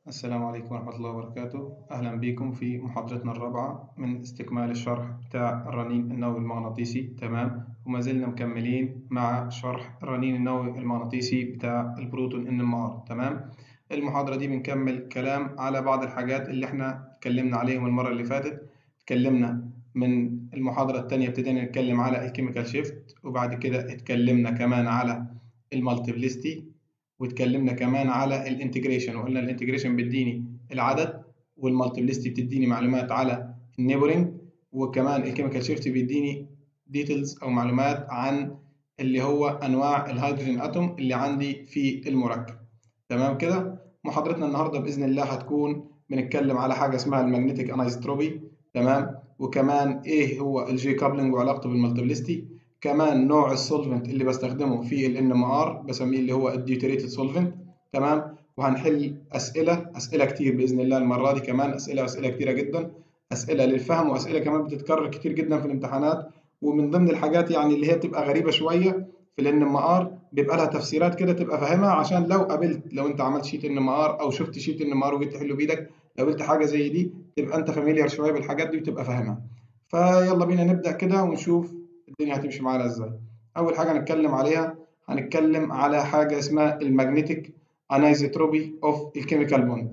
السلام عليكم ورحمة الله وبركاته أهلا بكم في محاضرتنا الرابعة من استكمال الشرح بتاع الرنين النووي المغناطيسي تمام وما زلنا مكملين مع شرح الرنين النووي المغناطيسي بتاع البروتون ان ام ار تمام المحاضرة دي بنكمل كلام على بعض الحاجات اللي احنا اتكلمنا عليهم المرة اللي فاتت اتكلمنا من المحاضرة التانية ابتدينا نتكلم على الكيميكال شيفت وبعد كده اتكلمنا كمان على المالتيبلستي واتكلمنا كمان على الانتجريشن وقلنا الانتجريشن بيديني العدد والمالتيبلستي بتديني معلومات على النيبرنج وكمان الكيميكال شيفت بيديني ديتيلز او معلومات عن اللي هو انواع الهيدروجين اتوم اللي عندي في المركب تمام كده محاضرتنا النهارده باذن الله هتكون بنتكلم على حاجه اسمها المagnetic انايزوتروبي تمام وكمان ايه هو الجي كابلنج وعلاقته بالمالتيبلستي كمان نوع السولفنت اللي بستخدمه في ال NMR بسميه اللي هو الديوتريتد سولفنت تمام وهنحل اسئله اسئله كتير باذن الله المره دي كمان اسئله اسئله كتيره جدا اسئله للفهم واسئله كمان بتتكرر كتير جدا في الامتحانات ومن ضمن الحاجات يعني اللي هي بتبقى غريبه شويه في ال NMR بيبقى لها تفسيرات كده تبقى فاهمها عشان لو قابلت لو انت عملت شيت NMR او شفت شيت NMR وجيت تحله بايدك لو قلت حاجه زي دي تبقى انت فاميليار شويه بالحاجات دي وتبقى فاهمها فيلا بينا نبدا كده ونشوف الدنيا هتمشي معانا ازاي اول حاجه هنتكلم عليها هنتكلم على حاجه اسمها الماجنتيك انايزوتروبي اوف الكيميكال بوند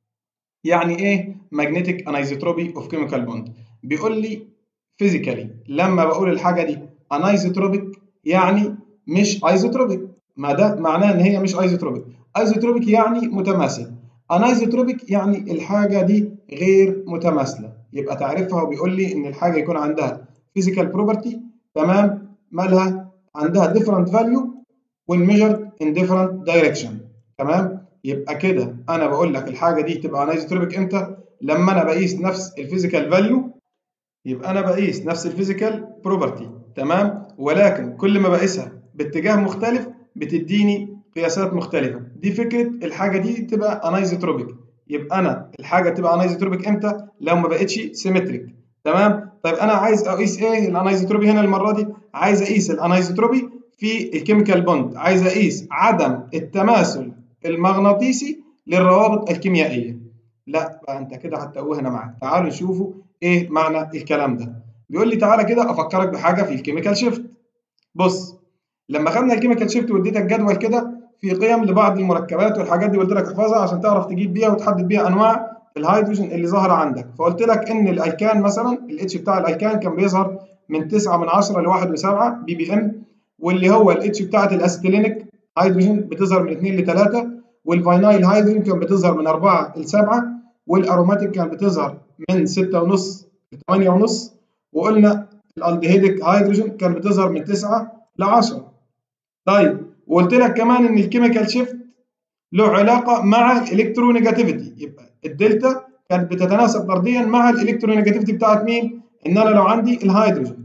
يعني ايه ماجنتيك انايزوتروبي اوف كيميكال بوند بيقول لي فيزيكالي لما بقول الحاجه دي انايزوتروبيك يعني مش ايزوتروبيك ما ده معناه ان هي مش ايزوتروبيك ايزوتروبيك يعني متماثل انايزوتروبيك يعني الحاجه دي غير متماثله يبقى تعرفها وبيقول لي ان الحاجه يكون عندها physical property تمام مالها عندها different value when measured in different direction تمام يبقى كده انا بقول لك الحاجه دي تبقى انايزوتروبيك امتى لما انا بقيس نفس الفيزيكال فاليو يبقى انا بقيس نفس الفيزيكال بروبرتي تمام ولكن كل ما بقيسها باتجاه مختلف بتديني قياسات مختلفه دي فكره الحاجه دي تبقى انايزوتروبيك يبقى انا الحاجه تبقى انايزوتروبيك امتى لو ما بقتش سيمتريك تمام طيب انا عايز اقيس ايه الانايزوتروبي هنا المره دي عايز اقيس الانايزوتروبي في الكيميكال بوند عايز اقيس عدم التماثل المغناطيسي للروابط الكيميائيه لا بقى انت كده هتتوهنا معاك تعالوا نشوفوا ايه معنى الكلام ده بيقول لي تعالى كده افكرك بحاجه في الكيميكال شيفت بص لما خدنا الكيميكال شيفت واديتك جدول كده في قيم لبعض المركبات والحاجات دي قلت لك احفظها عشان تعرف تجيب بيها وتحدد بيها انواع الهيدروجين اللي ظاهره عندك فقلت لك ان الايكان مثلا الاتش بتاع الايكان كان بيظهر من 9 من 10 ل 1 و7 بي بي ام واللي هو الاتش بتاعت الاسيتيلينيك هيدروجين بتظهر من 2 ل 3 والفاينايل هيدروجين كان بتظهر من 4 ل 7 والاروماتيك كان بتظهر من 6 ونص ل 8 ونص وقلنا الالدهيديك هيدروجين كان بتظهر من 9 ل 10 طيب وقلت لك كمان ان الكيميكال شيفت له علاقه مع الالكترونيجاتيفيتي يبقى الدلتا كانت بتتناسب طرديا مع الالكترونيجاتيفيتي بتاعت مين؟ ان انا لو عندي الهيدروجين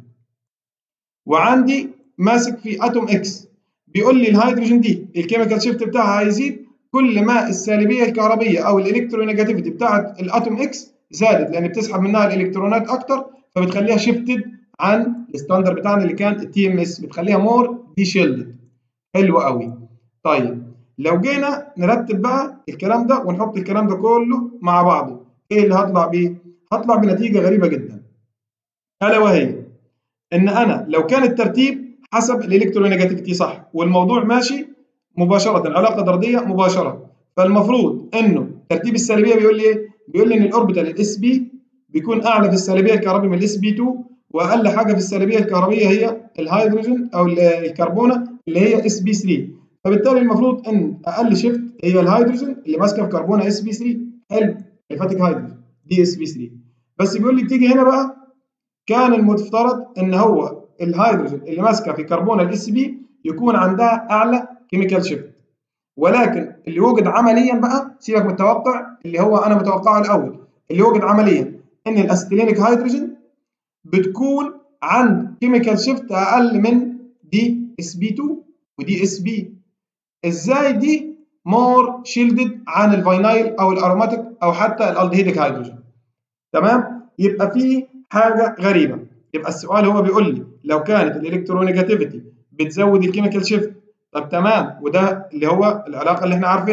وعندي ماسك في اتوم اكس بيقول لي الهيدروجين دي الكيميكال شيفت بتاعها هيزيد كل ما السالبيه الكهربيه او الالكترونيجاتيفيتي بتاعت الاتوم اكس زادت لان بتسحب منها الالكترونات اكتر فبتخليها شيفتد عن الستاندر بتاعنا اللي كان التي ام اس بتخليها مور دي شيلدد حلو قوي طيب لو جينا نرتب بقى الكلام ده ونحط الكلام ده كله مع بعضه ايه اللي هطلع بيه هطلع بنتيجه غريبه جدا الا وهي ان انا لو كان الترتيب حسب الالكترونيجاتيفيتي صح والموضوع ماشي مباشره علاقه طرديه مباشره فالمفروض انه ترتيب السالبيه بيقول لي ايه بيقول لي ان الاوربيتال الاس بي بيكون اعلى في السالبيه الكهربيه من الاس بي 2 واقل حاجه في السالبيه الكهربيه هي الهيدروجين او الكربونه اللي هي اس بي 3 فبالتالي المفروض ان اقل شيفت هي الهيدروجين اللي ماسكه في كربونه اس بي 3 حلو الفاتيك هيدروجين دي اس بي 3 بس بيقول لي تيجي هنا بقى كان المفترض ان هو الهيدروجين اللي ماسكه في كربونه الاس بي يكون عندها اعلى كيميكال شيفت ولكن اللي وجد عمليا بقى سيبك من التوقع اللي هو انا متوقعه الاول اللي وجد عمليا ان الاسيتيلينيك هيدروجين بتكون عند كيميكال شيفت اقل من دي اس بي 2 ودي اس بي ازاي دي مور شيلدد عن الفاينايل او الاروماتيك او حتى الالدهيديك هيدروجين تمام يبقى في حاجه غريبه يبقى السؤال هو بيقول لي لو كانت الالكترونيجاتيفيتي بتزود الكيميكال شيفت طب تمام وده اللي هو العلاقه اللي احنا عارفينها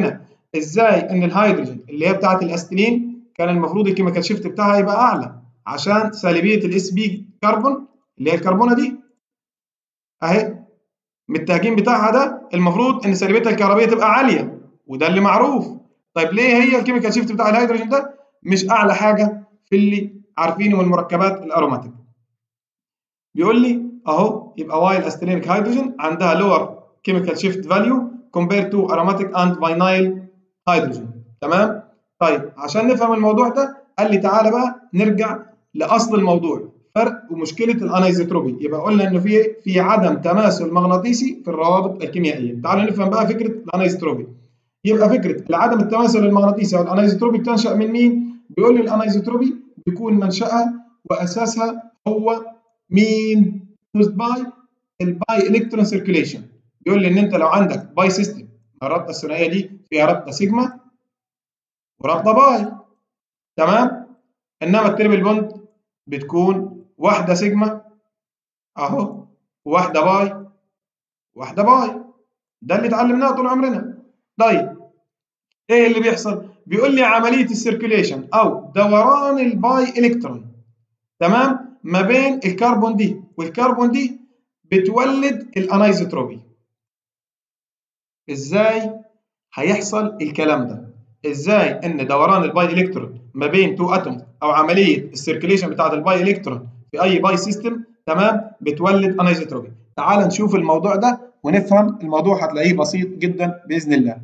ازاي ان الهيدروجين اللي هي بتاعت الاستيلين كان المفروض الكيميكال شيفت بتاعها يبقى اعلى عشان سالبيه الاس بي كربون اللي هي الكربونه دي اهي من التهجين بتاعها ده المفروض ان سالبيتها الكهربائيه تبقى عاليه وده اللي معروف طيب ليه هي الكيميكال شيفت بتاع الهيدروجين ده مش اعلى حاجه في اللي عارفينه من المركبات الاروماتيك بيقول لي اهو يبقى واي الاستيلينيك هيدروجين عندها لور كيميكال شيفت فاليو compared to aromatic and vinyl hydrogen تمام طيب عشان نفهم الموضوع ده قال لي تعالى بقى نرجع لاصل الموضوع فرق ومشكله الانايزوتروبي يبقى قلنا انه في في عدم تماثل مغناطيسي في الروابط الكيميائيه تعالوا نفهم بقى فكره الانايزوتروبي يبقى فكره عدم التماثل المغناطيسي او الانايزوتروبي بتنشا من مين بيقول لي الانايزوتروبي بيكون منشأها واساسها هو مين caused by الباي الكترون سيركيوليشن بيقول لي ان انت لو عندك باي سيستم الرابطه الثنائيه دي فيها رابطه سيجما ورابطه باي تمام انما التريبل بوند بتكون واحده سيجما اهو وواحده باي واحده باي ده اللي اتعلمناه طول عمرنا طيب ايه اللي بيحصل بيقول لي عمليه السيركيوليشن او دوران الباي الكترون تمام ما بين الكربون دي والكربون دي بتولد الانايزوتروبي ازاي هيحصل الكلام ده ازاي ان دوران الباي الكترون ما بين تو اتوم او عمليه السيركيليشن بتاعه الباي الكترون في اي باي سيستم تمام بتولد انايزوتروبي تعال نشوف الموضوع ده ونفهم الموضوع هتلاقيه بسيط جدا باذن الله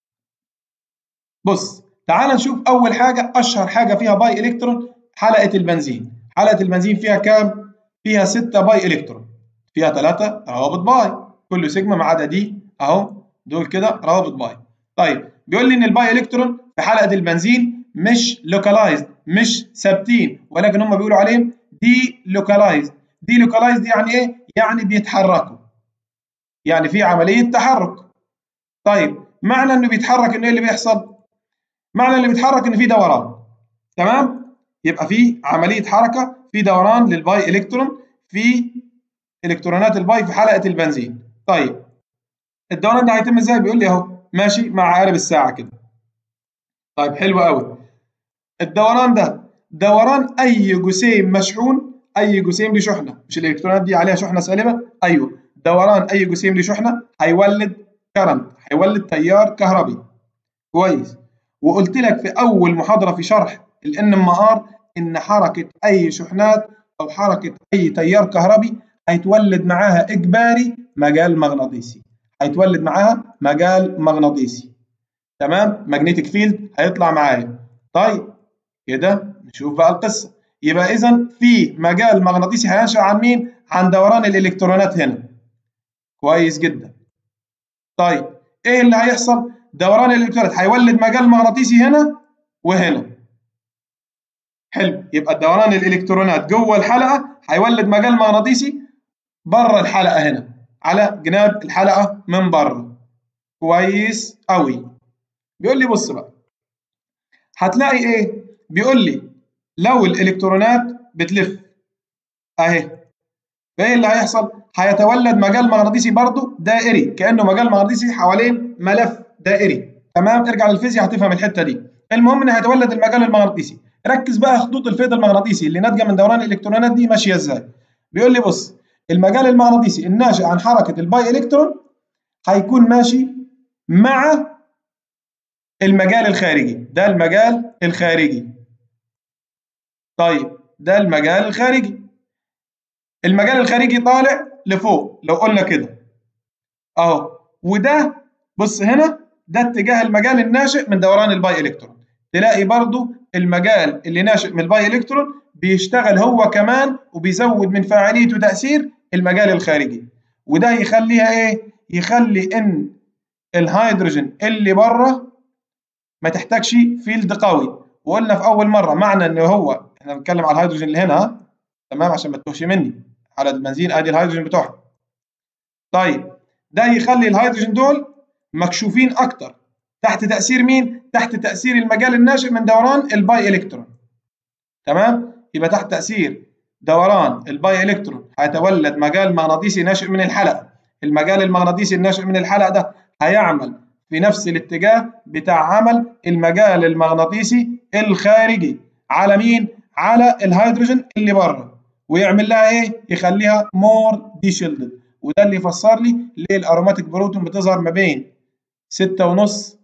بص تعال نشوف اول حاجه اشهر حاجه فيها باي الكترون حلقه البنزين حلقه البنزين فيها كام فيها 6 باي الكترون فيها 3 روابط باي كل سيجما ما عدا دي اهو دول كده روابط باي طيب بيقول لي ان الباي الكترون في حلقه البنزين مش لوكالايزد مش ثابتين ولكن هم بيقولوا عليهم دي لوكالايزد دي لوكالايزد يعني ايه يعني بيتحركوا يعني في عمليه تحرك طيب معنى انه بيتحرك انه ايه اللي بيحصل معنى اللي بيتحرك ان في دوران تمام يبقى في عمليه حركه في دوران للباي الكترون في الكترونات الباي في حلقه البنزين طيب الدوران ده هيتم ازاي بيقول لي اهو ماشي مع عقارب الساعه كده طيب حلو قوي الدوران ده دوران اي جسيم مشحون اي جسيم ليه شحنه مش الالكترونات دي عليها شحنه سالبه ايوه دوران اي جسيم ليه شحنه هيولد كرنت هيولد تيار كهربي كويس وقلت لك في اول محاضره في شرح الان ام ار ان حركه اي شحنات او حركه اي تيار كهربي هيتولد معاها اجباري مجال مغناطيسي هيتولد معاها مجال مغناطيسي تمام ماجنتيك فيلد هيطلع معايا طيب كده نشوف بقى القصه يبقى اذا في مجال مغناطيسي هينشا عن مين عن دوران الالكترونات هنا كويس جدا طيب ايه اللي هيحصل دوران الالكترونات هيولد مجال مغناطيسي هنا وهنا حلو يبقى دوران الالكترونات جوه الحلقه هيولد مجال مغناطيسي بره الحلقه هنا على جناب الحلقه من بره كويس قوي بيقول لي بص بقى هتلاقي ايه بيقول لي لو الالكترونات بتلف اهي فايه اللي هيحصل هيتولد مجال مغناطيسي برضه دائري كانه مجال مغناطيسي حوالين ملف دائري تمام ارجع للفيزياء هتفهم الحته دي المهم ان هيتولد المجال المغناطيسي ركز بقى خطوط الفيض المغناطيسي اللي ناتجه من دوران الالكترونات دي ماشيه ازاي بيقول لي بص المجال المغناطيسي الناشئ عن حركه الباي الكترون هيكون ماشي مع المجال الخارجي ده المجال الخارجي طيب ده المجال الخارجي المجال الخارجي طالع لفوق لو قلنا كده اهو وده بص هنا ده اتجاه المجال الناشئ من دوران الباي الكترون تلاقي برضو المجال اللي ناشئ من الباي الكترون بيشتغل هو كمان وبيزود من فاعليه وتاثير المجال الخارجي وده يخليها ايه يخلي ان الهيدروجين اللي بره ما تحتاجش فيلد قوي وقلنا في اول مره معنى ان هو احنا بنتكلم على الهيدروجين اللي هنا تمام عشان ما تتوهش مني على البنزين ادي الهيدروجين بتوعها طيب ده يخلي الهيدروجين دول مكشوفين اكتر تحت تاثير مين تحت تاثير المجال الناشئ من دوران الباي الكترون تمام يبقى تحت تاثير دوران الباي الكترون هيتولد مجال مغناطيسي ناشئ من الحلقه المجال المغناطيسي الناشئ من الحلقه ده هيعمل في نفس الاتجاه بتاع عمل المجال المغناطيسي الخارجي على مين؟ على الهيدروجين اللي بره ويعمل لها ايه؟ يخليها مور ديشيلدد وده اللي يفسر لي ليه الاروماتيك بروتون بتظهر ما بين 6 ونص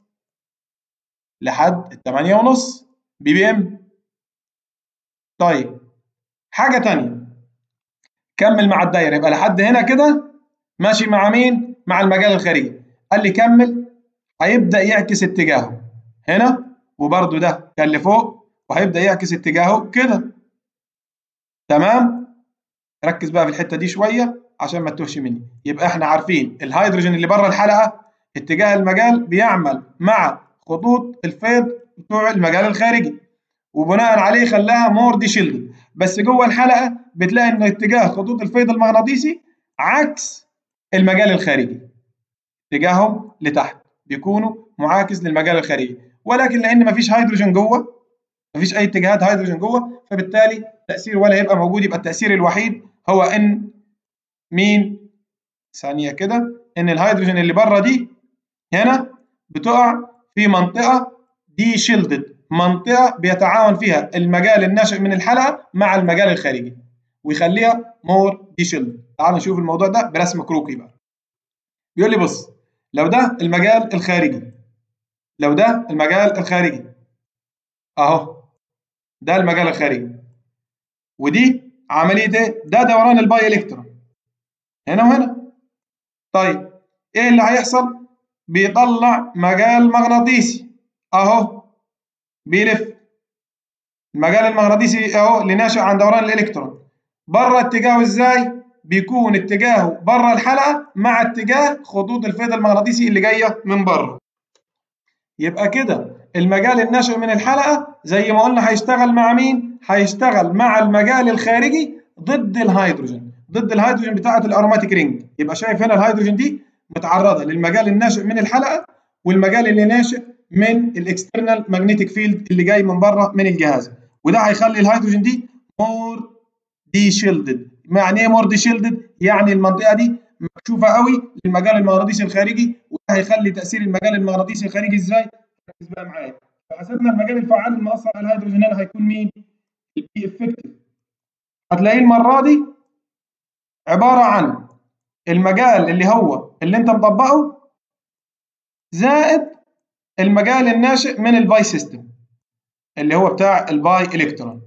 لحد 8 ونص بي بي ام طيب حاجة تانية كمل مع الدايرة يبقى لحد هنا كده ماشي مع مين؟ مع المجال الخارجي قال لي كمل هيبدأ يعكس اتجاهه هنا وبرده ده كان لفوق وهيبدأ يعكس اتجاهه كده تمام؟ ركز بقى في الحتة دي شوية عشان ما تتوهش مني يبقى احنا عارفين الهيدروجين اللي بره الحلقة اتجاه المجال بيعمل مع خطوط الفيض بتوع المجال الخارجي وبناء عليه خلاها مور دي شيلد بس جوه الحلقه بتلاقي ان اتجاه خطوط الفيض المغناطيسي عكس المجال الخارجي اتجاههم لتحت بيكونوا معاكس للمجال الخارجي ولكن لان مفيش هيدروجين جوه مفيش اي اتجاهات هيدروجين جوه فبالتالي تاثير ولا هيبقى موجود يبقى التاثير الوحيد هو ان مين ثانيه كده ان الهيدروجين اللي بره دي هنا بتقع في منطقه دي شيلدد منطقه بيتعاون فيها المجال الناشئ من الحلقه مع المجال الخارجي ويخليها مور دي شيلدد تعال نشوف الموضوع ده برسم كروكي بقى بيقول لي بص لو ده المجال الخارجي لو ده المجال الخارجي اهو ده المجال الخارجي ودي عمليه ايه ده دوران الباي الكترون هنا وهنا طيب ايه اللي هيحصل بيطلع مجال مغناطيسي اهو بيلف المجال المغناطيسي اهو اللي ناشئ عن دوران الالكترون بره اتجاهه ازاي بيكون اتجاهه بره الحلقه مع اتجاه خطوط الفيض المغناطيسي اللي جايه من بره يبقى كده المجال الناشئ من الحلقه زي ما قلنا هيشتغل مع مين هيشتغل مع المجال الخارجي ضد الهيدروجين ضد الهيدروجين بتاعه الاروماتيك رينج يبقى شايف هنا الهيدروجين دي متعرضه للمجال الناشئ من الحلقه والمجال اللي ناشئ من الاكسترنال ماجنتيك فيلد اللي جاي من بره من الجهاز وده هيخلي الهيدروجين دي مور دي شيلدد يعني ايه مور دي شيلدد يعني المنطقه دي مكشوفه قوي للمجال المغناطيسي الخارجي وده هيخلي تاثير المجال المغناطيسي الخارجي ازاي ركز بقى معايا فحسبنا المجال الفعال المؤثر على الهيدروجين هنا هيكون مين البي افكتيف هتلاقيه المره دي عباره عن المجال اللي هو اللي انت مطبقه زائد المجال الناشئ من الباي سيستم اللي هو بتاع الباي الكترون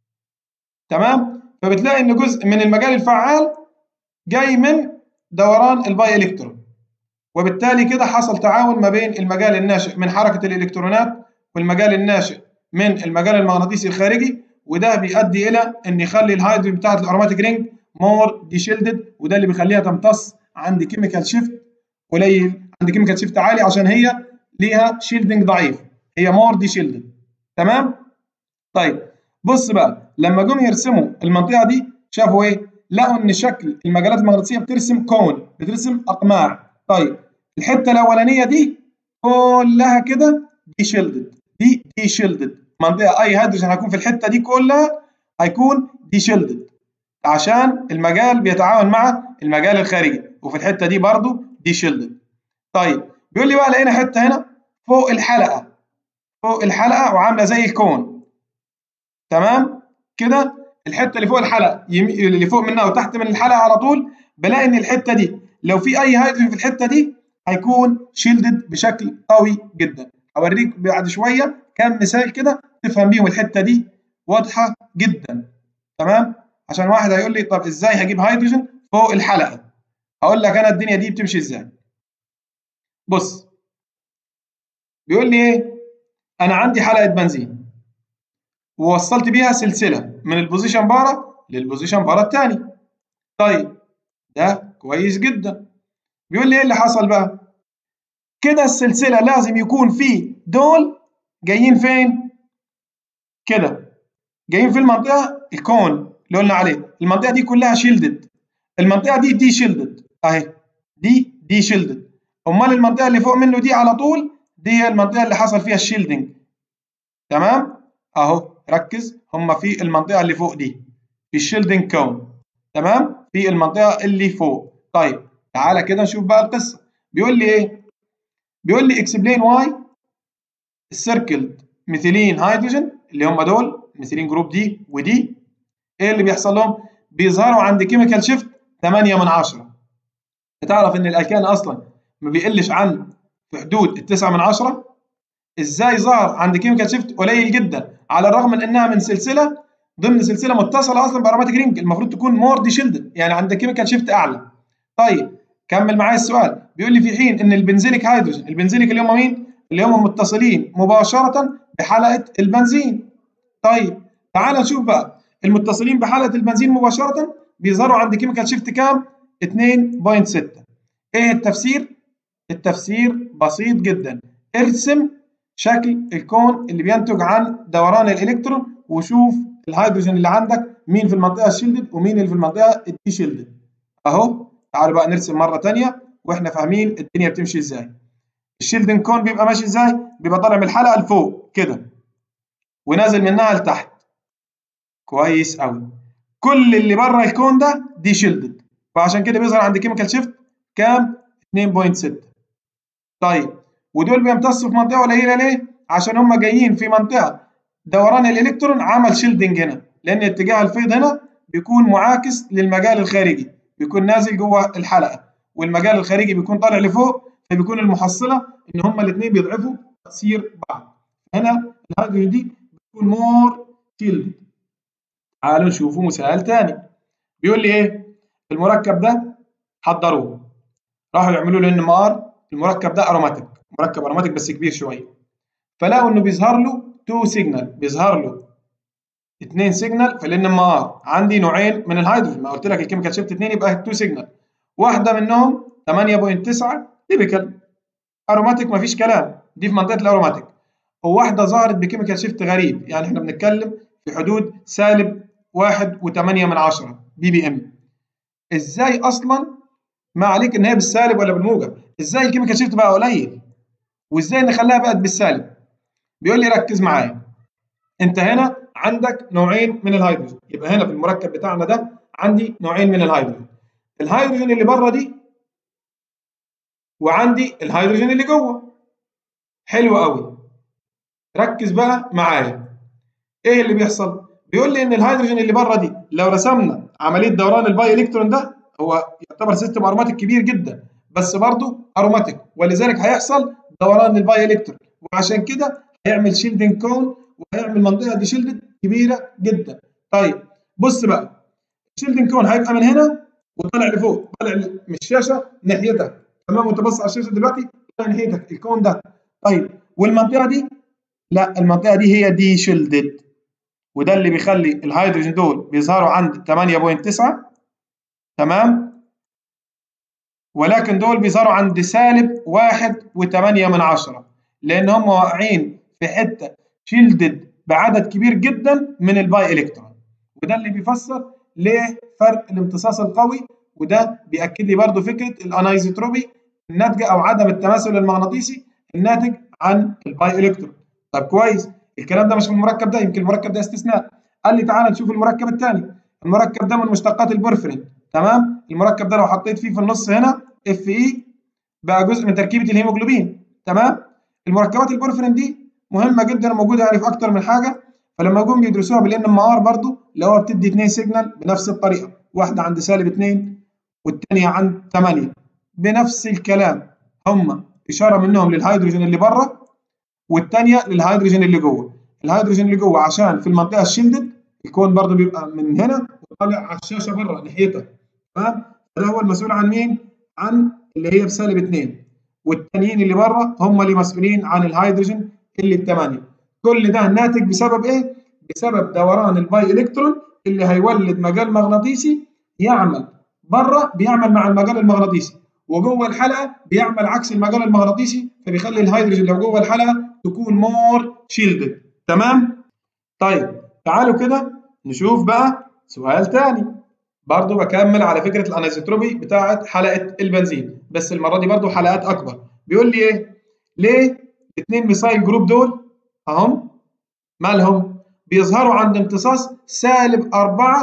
تمام فبتلاقي ان جزء من المجال الفعال جاي من دوران الباي الكترون وبالتالي كده حصل تعاون ما بين المجال الناشئ من حركه الالكترونات والمجال الناشئ من المجال المغناطيسي الخارجي وده بيؤدي الى ان يخلي الهيدروجين بتاعت الاروماتيك رينج مور ديشيلدد وده اللي بيخليها تمتص عند كيميكال شيفت قليل عند كيميكال شيفت عالي عشان هي ليها شيلدنج ضعيف هي مور دي شيلدد تمام طيب بص بقى لما جم يرسموا المنطقه دي شافوا ايه لقوا ان شكل المجالات المغناطيسيه بترسم كون بترسم اقماع طيب الحته الاولانيه دي كلها كده دي شيلدد دي دي شيلدد منطقه اي هيدروجين هيكون في الحته دي كلها هيكون دي شيلدد عشان المجال بيتعاون مع المجال الخارجي وفي الحته دي برضو دي شيلدد طيب بيقول لي بقى لقينا حته هنا فوق الحلقه فوق الحلقه وعامله زي الكون تمام كده الحته اللي فوق الحلقه يم... اللي فوق منها وتحت من الحلقه على طول بلاقي ان الحته دي لو في اي هيدروجين في الحته دي هيكون شيلدد بشكل قوي جدا هوريك بعد شويه كام مثال كده تفهم بيهم الحته دي واضحه جدا تمام عشان واحد هيقول لي طب ازاي هجيب هيدروجين فوق الحلقه هقول لك انا الدنيا دي بتمشي ازاي بص بيقول لي ايه انا عندي حلقه بنزين ووصلت بيها سلسله من البوزيشن بارا للبوزيشن بارا الثاني طيب ده كويس جدا بيقول لي ايه اللي حصل بقى كده السلسله لازم يكون في دول جايين فين كده جايين في المنطقه الكون اللي قلنا عليه المنطقه دي كلها شيلدد المنطقه دي دي شيلدد اهي دي دي شيلدد امال المنطقه اللي فوق منه دي على طول دي هي المنطقه اللي حصل فيها الشيلدنج تمام اهو ركز هم في المنطقه اللي فوق دي في الشيلدنج كون تمام في المنطقه اللي فوق طيب تعالى كده نشوف بقى القصه بيقول لي ايه بيقول لي اكسبلين واي السيركلد ميثيلين هيدروجين اللي هم دول ميثيلين جروب دي ودي ايه اللي بيحصل لهم؟ بيظهروا عند كيميكال شيفت 8 من 10 تعرف ان الالكان اصلا ما بيقلش عن في حدود ال 9 من 10 ازاي ظهر عند كيميكال شيفت قليل جدا على الرغم من انها من سلسله ضمن سلسله متصله اصلا باروماتيك رينج المفروض تكون مور دي شيلدد يعني عند كيميكال شيفت اعلى طيب كمل معايا السؤال بيقول لي في حين ان البنزيليك هيدروجين البنزيليك اللي هم مين اللي هم متصلين مباشره بحلقه البنزين طيب تعال نشوف بقى المتصلين بحلقه البنزين مباشره بيظهروا عند كيميكال شيفت كام 2.6 ايه التفسير التفسير بسيط جدا ارسم شكل الكون اللي بينتج عن دوران الالكترون وشوف الهيدروجين اللي عندك مين في المنطقه الشيلدد ومين اللي في المنطقه الدي شيلدد اهو تعالوا بقى نرسم مره ثانيه واحنا فاهمين الدنيا بتمشي ازاي الشيلدن كون بيبقى ماشي ازاي بيبقى طالع من الحلقه لفوق كده ونازل منها لتحت كويس قوي كل اللي بره الكون ده دي شيلدد فعشان كده بيظهر عند كيميكال شيفت كام 2.6 طيب ودول بيمتصوا في منطقه قليله ليه عشان هم جايين في منطقه دوران الالكترون عمل شيلدنج هنا لان اتجاه الفيض هنا بيكون معاكس للمجال الخارجي بيكون نازل جوه الحلقه والمجال الخارجي بيكون طالع لفوق فبيكون المحصله ان هما الاثنين بيضعفوا تاثير بعض هنا الهيدروجين دي بتكون مور شيلد تعالوا نشوفوا مثال تاني بيقول لي ايه المركب ده حضروه راحوا يعملوا له ان ام ار المركب ده اروماتيك مركب اروماتيك بس كبير شويه فلقوا انه بيظهر له تو سيجنال بيظهر له اثنين سيجنال في الان ام ار عندي نوعين من الهيدروجين ما قلت لك الكيميكال شيفت اثنين يبقى تو سيجنال واحده منهم 8.9 تيبيكال اروماتيك ما فيش كلام دي في منطقه الاروماتيك وواحده ظهرت بكيميكال شيفت غريب يعني احنا بنتكلم في حدود سالب 1.8 من 10 بي بي ام ازاي اصلا ما عليك ان هي بالسالب ولا بالموجب ازاي الكيميكال شيفت بقى قليل وازاي نخليها بقت بالسالب بيقول لي ركز معايا انت هنا عندك نوعين من الهيدروجين يبقى هنا في المركب بتاعنا ده عندي نوعين من الهيدروجين الهيدروجين اللي بره دي وعندي الهيدروجين اللي جوه حلو قوي ركز بقى معايا ايه اللي بيحصل بيقول لي ان الهيدروجين اللي بره دي لو رسمنا عمليه دوران الباي الكترون ده هو يعتبر سيستم اروماتيك كبير جدا بس برضه اروماتيك ولذلك هيحصل دوران الباي الكترون وعشان كده هيعمل شيلدنج كون وهيعمل منطقه دي شيلدد كبيره جدا طيب بص بقى الشيلدنج كون هيبقى من هنا وطالع لفوق طالع من الشاشه ناحيتك تمام وانت بص على الشاشه دلوقتي طالع ناحيتك الكون ده طيب والمنطقه دي لا المنطقه دي هي دي شيلدد وده اللي بيخلي الهيدروجين دول بيظهروا عند 8.9 تمام ولكن دول بيظهروا عند سالب 1.8 من عشرة لان هم واقعين في حته شيلدد بعدد كبير جدا من الباي الكترون وده اللي بيفسر ليه فرق الامتصاص القوي وده بياكد لي برضو فكره الانايزوتروبي الناتجه او عدم التماثل المغناطيسي الناتج عن الباي الكترون طب كويس الكلام ده مش في المركب ده يمكن المركب ده استثناء قال لي تعالى نشوف المركب الثاني المركب ده من مشتقات البورفرين تمام المركب ده لو حطيت فيه في النص هنا اف اي بقى جزء من تركيبه الهيموجلوبين تمام المركبات البورفرين دي مهمه جدا وموجوده يعني في اكتر من حاجه فلما جم بيدرسوها بالان ام ار برضه اللي هو بتدي اثنين سيجنال بنفس الطريقه واحده عند سالب 2 والثانيه عند 8 بنفس الكلام هم اشاره منهم للهيدروجين اللي بره والثانيه للهيدروجين اللي جوه الهيدروجين اللي جوه عشان في المنطقه الشيلدد الكون برضه بيبقى من هنا وطالع على الشاشه بره ناحيتها تمام ده هو المسؤول عن مين عن اللي هي بسالب 2 والتانيين اللي بره هم اللي مسؤولين عن الهيدروجين اللي الثمانيه كل ده ناتج بسبب ايه بسبب دوران الباي الكترون اللي هيولد مجال مغناطيسي يعمل بره بيعمل مع المجال المغناطيسي وجوه الحلقه بيعمل عكس المجال المغناطيسي فبيخلي الهيدروجين لو جوه الحلقه تكون مور شيلدد تمام طيب تعالوا كده نشوف بقى سؤال تاني برضو بكمل على فكره الانيزوتروبي بتاعه حلقه البنزين بس المره دي برضو حلقات اكبر بيقول لي ايه ليه الاثنين ميثايل جروب دول اهم مالهم بيظهروا عند امتصاص سالب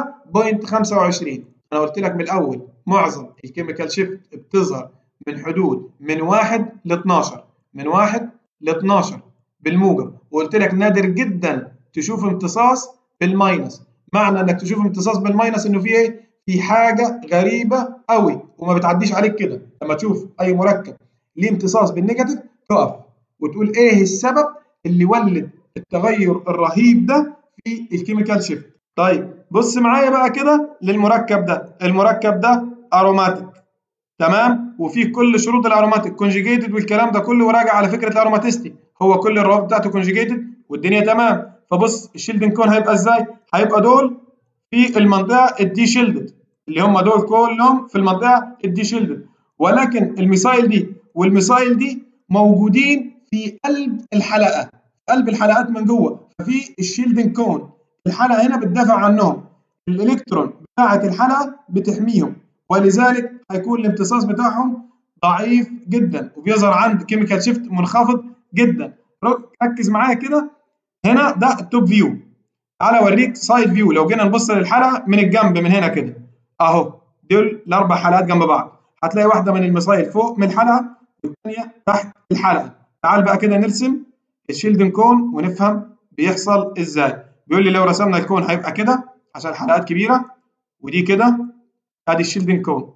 4.25 انا قلت لك من الاول معظم الكيميكال شيفت بتظهر من حدود من 1 ل 12 من 1 ل 12 بالموجب وقلت لك نادر جدا تشوف امتصاص بالماينس معنى انك تشوف امتصاص بالماينس انه في ايه في حاجه غريبه قوي وما بتعديش عليك كده لما تشوف اي مركب ليه امتصاص بالنيجاتيف تقف وتقول ايه السبب اللي ولد التغير الرهيب ده في الكيميكال شيفت طيب بص معايا بقى كده للمركب ده المركب ده اروماتيك تمام وفي كل شروط الاروماتيك كونجيجيتد والكلام ده كله وراجع على فكره الاروماتيستي هو كل الروابط بتاعته كونجيجيتد والدنيا تمام فبص الشيلدنج كون هيبقى ازاي هيبقى دول في المنطقه الدي شيلدد اللي هم دول كلهم في المنطقه الدي شيلدد ولكن الميسايل دي والميسايل دي موجودين في قلب الحلقه قلب الحلقات من جوه ففي الشيلدنج كون الحلقه هنا بتدافع عنهم الالكترون بتاعه الحلقه بتحميهم ولذلك هيكون الامتصاص بتاعهم ضعيف جدا وبيظهر عند كيميكال شيفت منخفض جدا ركز معايا كده هنا ده التوب فيو تعالى اوريك سايد فيو لو جينا نبص للحلقه من الجنب من هنا كده اهو دول الاربع حلقات جنب بعض هتلاقي واحده من المصايل فوق من الحلقه والثانيه تحت الحلقه تعال بقى كده نرسم الشيلدن كون ونفهم بيحصل ازاي بيقول لي لو رسمنا الكون هيبقى كده عشان الحلقات كبيره ودي كده ادي الشيلدن كون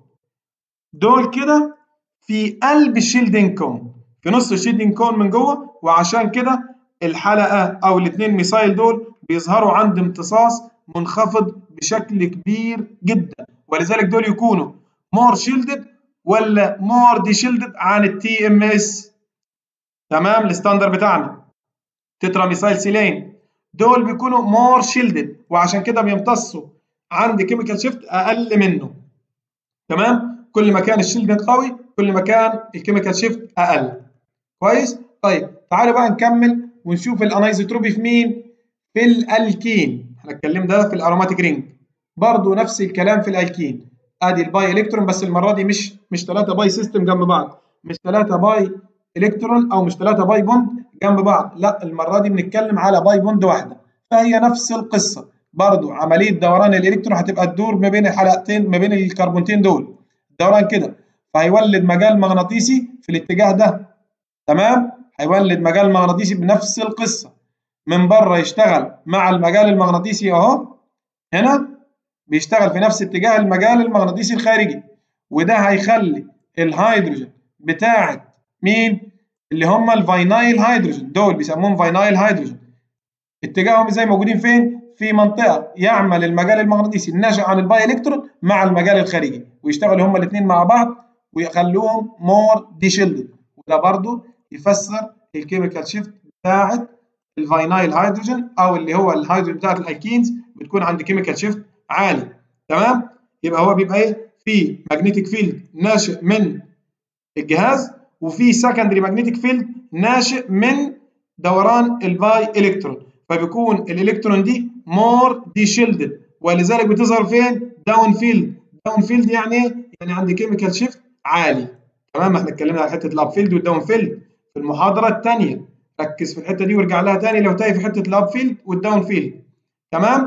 دول كده في قلب الشيلدن كون في نص الشيلدن كون من جوه وعشان كده الحلقه او الاثنين ميسايل دول بيظهروا عند امتصاص منخفض بشكل كبير جدا ولذلك دول يكونوا مور شيلدد ولا مور دي شيلدد عن التي ام اس تمام الستاندر بتاعنا تترا ميسايل سيلين دول بيكونوا مور شيلدد وعشان كده بيمتصوا عند كيميكال شيفت اقل منه تمام كل ما كان الشيلدنج قوي كل ما كان الكيميكال شيفت اقل كويس طيب تعالوا بقى نكمل ونشوف الانايزوتروبي في مين في الالكين احنا اتكلمنا ده في الاروماتيك رينج برضه نفس الكلام في الالكين ادي الباي الكترون بس المره دي مش مش 3 باي سيستم جنب بعض مش 3 باي الكترون او مش 3 باي بوند جنب بعض لا المره دي بنتكلم على باي بوند واحده فهي نفس القصه برضه عمليه دوران الالكترون هتبقى تدور ما بين الحلقتين ما بين الكربونتين دول دوران كده فهيولد مجال مغناطيسي في الاتجاه ده تمام هيولد مجال مغناطيسي بنفس القصه من بره يشتغل مع المجال المغناطيسي اهو هنا بيشتغل في نفس اتجاه المجال المغناطيسي الخارجي وده هيخلي الهيدروجين بتاعه مين اللي هم الفاينايل هيدروجين دول بيسموهم فاينايل هيدروجين اتجاههم ازاي موجودين فين في منطقه يعمل المجال المغناطيسي الناشئ عن الباي الكترون مع المجال الخارجي ويشتغلوا هما الاثنين مع بعض ويخلوهم مور دي شيلدد وده برضو يفسر الكيميكال شيفت بتاعه الفاينايل هيدروجين او اللي هو الهيدروجين بتاعه الالكينز بتكون عند كيميكال شيفت عالي تمام يبقى هو بيبقى ايه في ماجنتيك فيلد ناشئ من الجهاز وفي سكندري ماجنتيك فيلد ناشئ من دوران الباي الكترون فبيكون الالكترون دي مور دي شيلدد ولذلك بتظهر فين داون فيلد داون فيلد يعني ايه يعني عند كيميكال شيفت عالي تمام احنا اتكلمنا على حته الاب فيلد والداون فيلد في المحاضره الثانيه ركز في الحته دي وارجع لها تاني لو تايه في حته الاب فيلد والداون فيلد تمام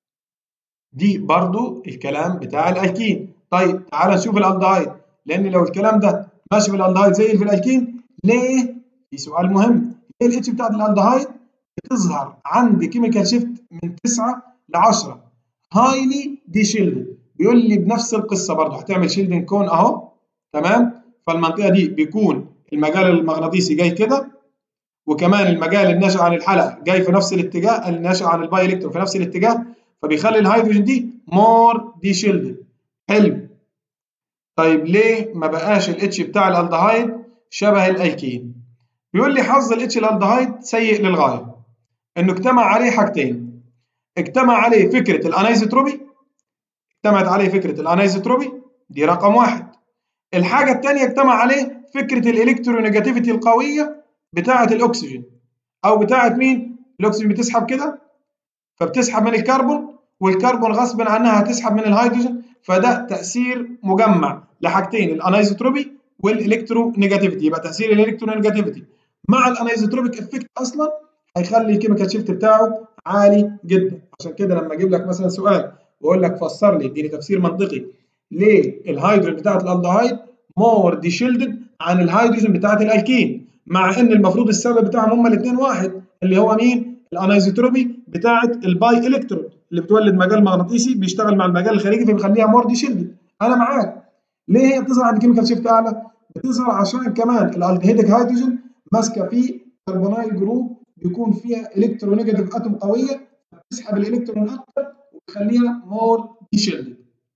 دي برضو الكلام بتاع الالكين طيب تعال نشوف الالدهايد لان لو الكلام ده ماشي في الالدهايد زي اللي في الالكين ليه في سؤال مهم ليه الاتش بتاعت الالدهايد بتظهر عند كيميكال شيفت من 9 ل 10 هايلي دي شيلدد بيقول لي بنفس القصه برضه هتعمل شيلدنج كون اهو تمام فالمنطقه دي بيكون المجال المغناطيسي جاي كده وكمان المجال الناشئ عن الحلقه جاي في نفس الاتجاه الناشئ عن الباي الكترون في نفس الاتجاه فبيخلي الهيدروجين دي مور دي شيلدد حلو طيب ليه ما بقاش الاتش بتاع الالدهايد شبه الالكين بيقول لي حظ الاتش الالدهايد سيء للغايه انه اجتمع عليه حاجتين اجتمع عليه فكره الانايزوتروبي اجتمعت عليه فكره الانايزوتروبي دي رقم واحد الحاجه الثانيه اجتمع عليه فكره الالكترونيجاتيفيتي القويه بتاعه الاكسجين او بتاعه مين الاكسجين بتسحب كده فبتسحب من الكربون والكربون غصبا عنها هتسحب من الهيدروجين فده تاثير مجمع لحاجتين الانايزوتروبي والالكترونيجاتيفيتي يبقى تاثير الالكترونيجاتيفيتي مع الانايزوتروبيك افكت اصلا هيخلي الكيميكال شيفت بتاعه عالي جدا عشان كده لما اجيب لك مثلا سؤال واقول لك فسر لي اديني تفسير منطقي ليه الهيدروجين بتاعت الالدهايد مور دي شيلدد عن الهيدروجين بتاعت الالكين مع ان المفروض السبب بتاعهم هما الاثنين واحد اللي هو مين الانايزوتروبي بتاعه الباي الكترون اللي بتولد مجال مغناطيسي بيشتغل مع المجال الخارجي فبيخليها مور دي شيلد انا معاك ليه هي بتظهر عند كيميكال شيفت اعلى بتظهر عشان كمان الالدهيدك هيدروجين ماسكه في كربونايل جروب بيكون فيها الكترونيجاتيف اتوم قويه تسحب الالكترون اكتر وتخليها مور دي شيلد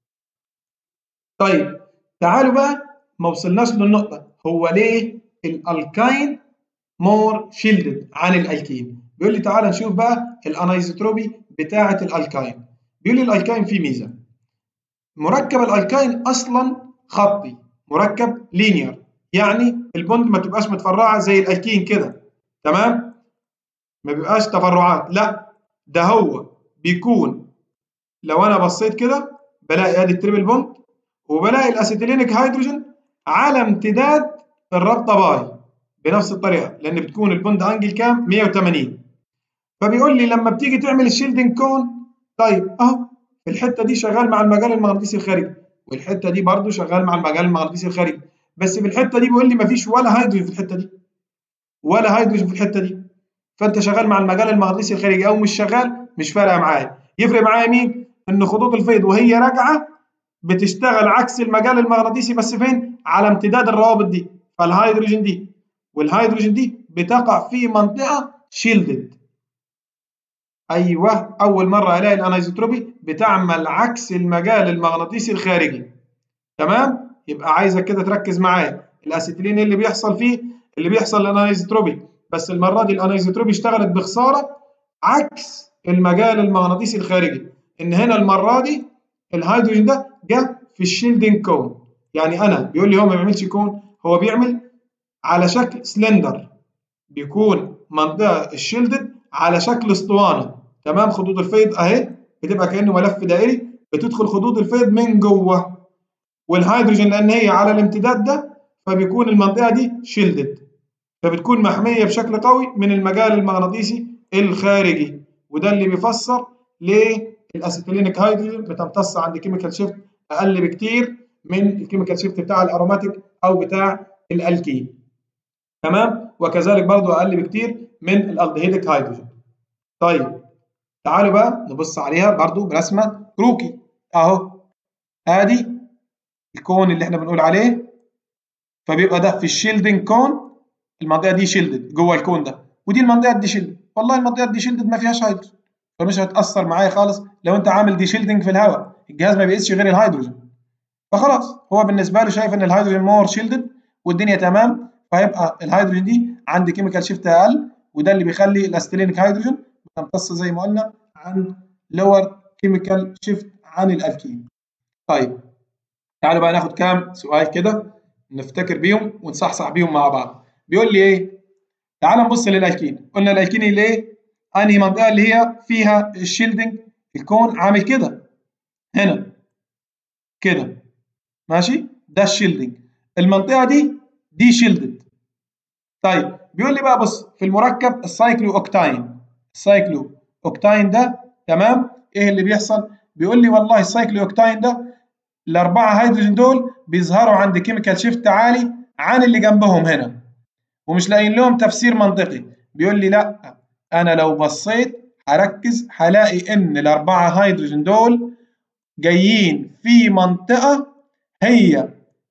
طيب تعالوا بقى ما وصلناش للنقطه هو ليه الالكاين مور شيلدد عن الالكين بيقول لي تعالى نشوف بقى الانايزوتروبي بتاعه الالكاين بيقول لي الالكاين فيه ميزه مركب الالكاين اصلا خطي مركب لينير يعني البوند ما بتبقاش متفرعه زي الالكين كده تمام ما بيبقاش تفرعات لا ده هو بيكون لو انا بصيت كده بلاقي ادي التريبل بوند وبلاقي الاسيتيلينيك هيدروجين على امتداد الرابطه باي بنفس الطريقه لان بتكون البوند انجل كام 180 فبيقول لي لما بتيجي تعمل الشيلدنج كون طيب اهو في الحته دي شغال مع المجال المغناطيسي الخارجي والحته دي برضو شغال مع المجال المغناطيسي الخارجي بس في الحته دي بيقول لي مفيش ولا هيدروجين في الحته دي ولا هيدروجين في الحته دي فانت شغال مع المجال المغناطيسي الخارجي او مش شغال مش فارقه معايا يفرق معايا مين ان خطوط الفيض وهي راجعه بتشتغل عكس المجال المغناطيسي بس فين على امتداد الروابط دي فالهيدروجين دي والهيدروجين دي بتقع في منطقه شيلدد ايوه اول مره الاقي الانايزوتروبي بتعمل عكس المجال المغناطيسي الخارجي تمام يبقى عايزك كده تركز معايا الاسيتيلين اللي بيحصل فيه اللي بيحصل للانايزوتروبي بس المره دي الانايزوتروبي اشتغلت بخساره عكس المجال المغناطيسي الخارجي ان هنا المره دي الهيدروجين ده جه في الشيلدنج كون يعني انا بيقول لي هو ما بيعملش كون هو بيعمل على شكل سلندر بيكون منطقه الشيلدد على شكل اسطوانه تمام خطوط الفيض اهي بتبقى كانه ملف دائري بتدخل خطوط الفيض من جوه والهيدروجين لان هي على الامتداد ده فبيكون المنطقه دي شيلدد فبتكون محميه بشكل قوي من المجال المغناطيسي الخارجي وده اللي بيفسر ليه الاسيتيلينيك هيدروجين بتمتص عند كيميكال شيفت اقل بكتير من الكيميكال شيفت بتاع الاروماتيك او بتاع الالكين تمام وكذلك برضو اقل بكتير من الالدهيديك هيدروجين طيب تعالوا بقى نبص عليها برضو برسمه كروكي اهو ادي الكون اللي احنا بنقول عليه فبيبقى ده في الشيلدنج كون المنطقه دي شيلدد جوه الكون ده ودي المنطقه دي شيلدد والله المنطقه دي شيلدد ما فيهاش هيدروجين فمش هتاثر معايا خالص لو انت عامل دي شيلدنج في الهواء الجهاز ما بيقيسش غير الهيدروجين فخلاص هو بالنسبه له شايف ان الهيدروجين مور شيلدد والدنيا تمام فهيبقى الهيدروجين دي عند كيميكال شيفت اقل وده اللي بيخلي الاستيلينيك هيدروجين بتمتص زي ما قلنا عن لور كيميكال شيفت عن الالكين طيب تعالوا بقى ناخد كام سؤال كده نفتكر بيهم ونصحصح بيهم مع بعض بيقول لي ايه تعال نبص للالكين قلنا الالكين اللي ايه انهي منطقه اللي هي فيها الشيلدنج الكون عامل كده هنا كده ماشي ده الشيلدنج المنطقه دي دي شيلدد طيب بيقول لي بقى بص في المركب السايكلو اوكتاين السايكلو اوكتاين ده تمام ايه اللي بيحصل بيقول لي والله السايكلو اوكتاين ده الاربعه هيدروجين دول بيظهروا عند كيميكال شيفت عالي عن اللي جنبهم هنا ومش لاقيين لهم تفسير منطقي بيقول لي لا انا لو بصيت هركز هلاقي ان الاربعه هيدروجين دول جايين في منطقه هي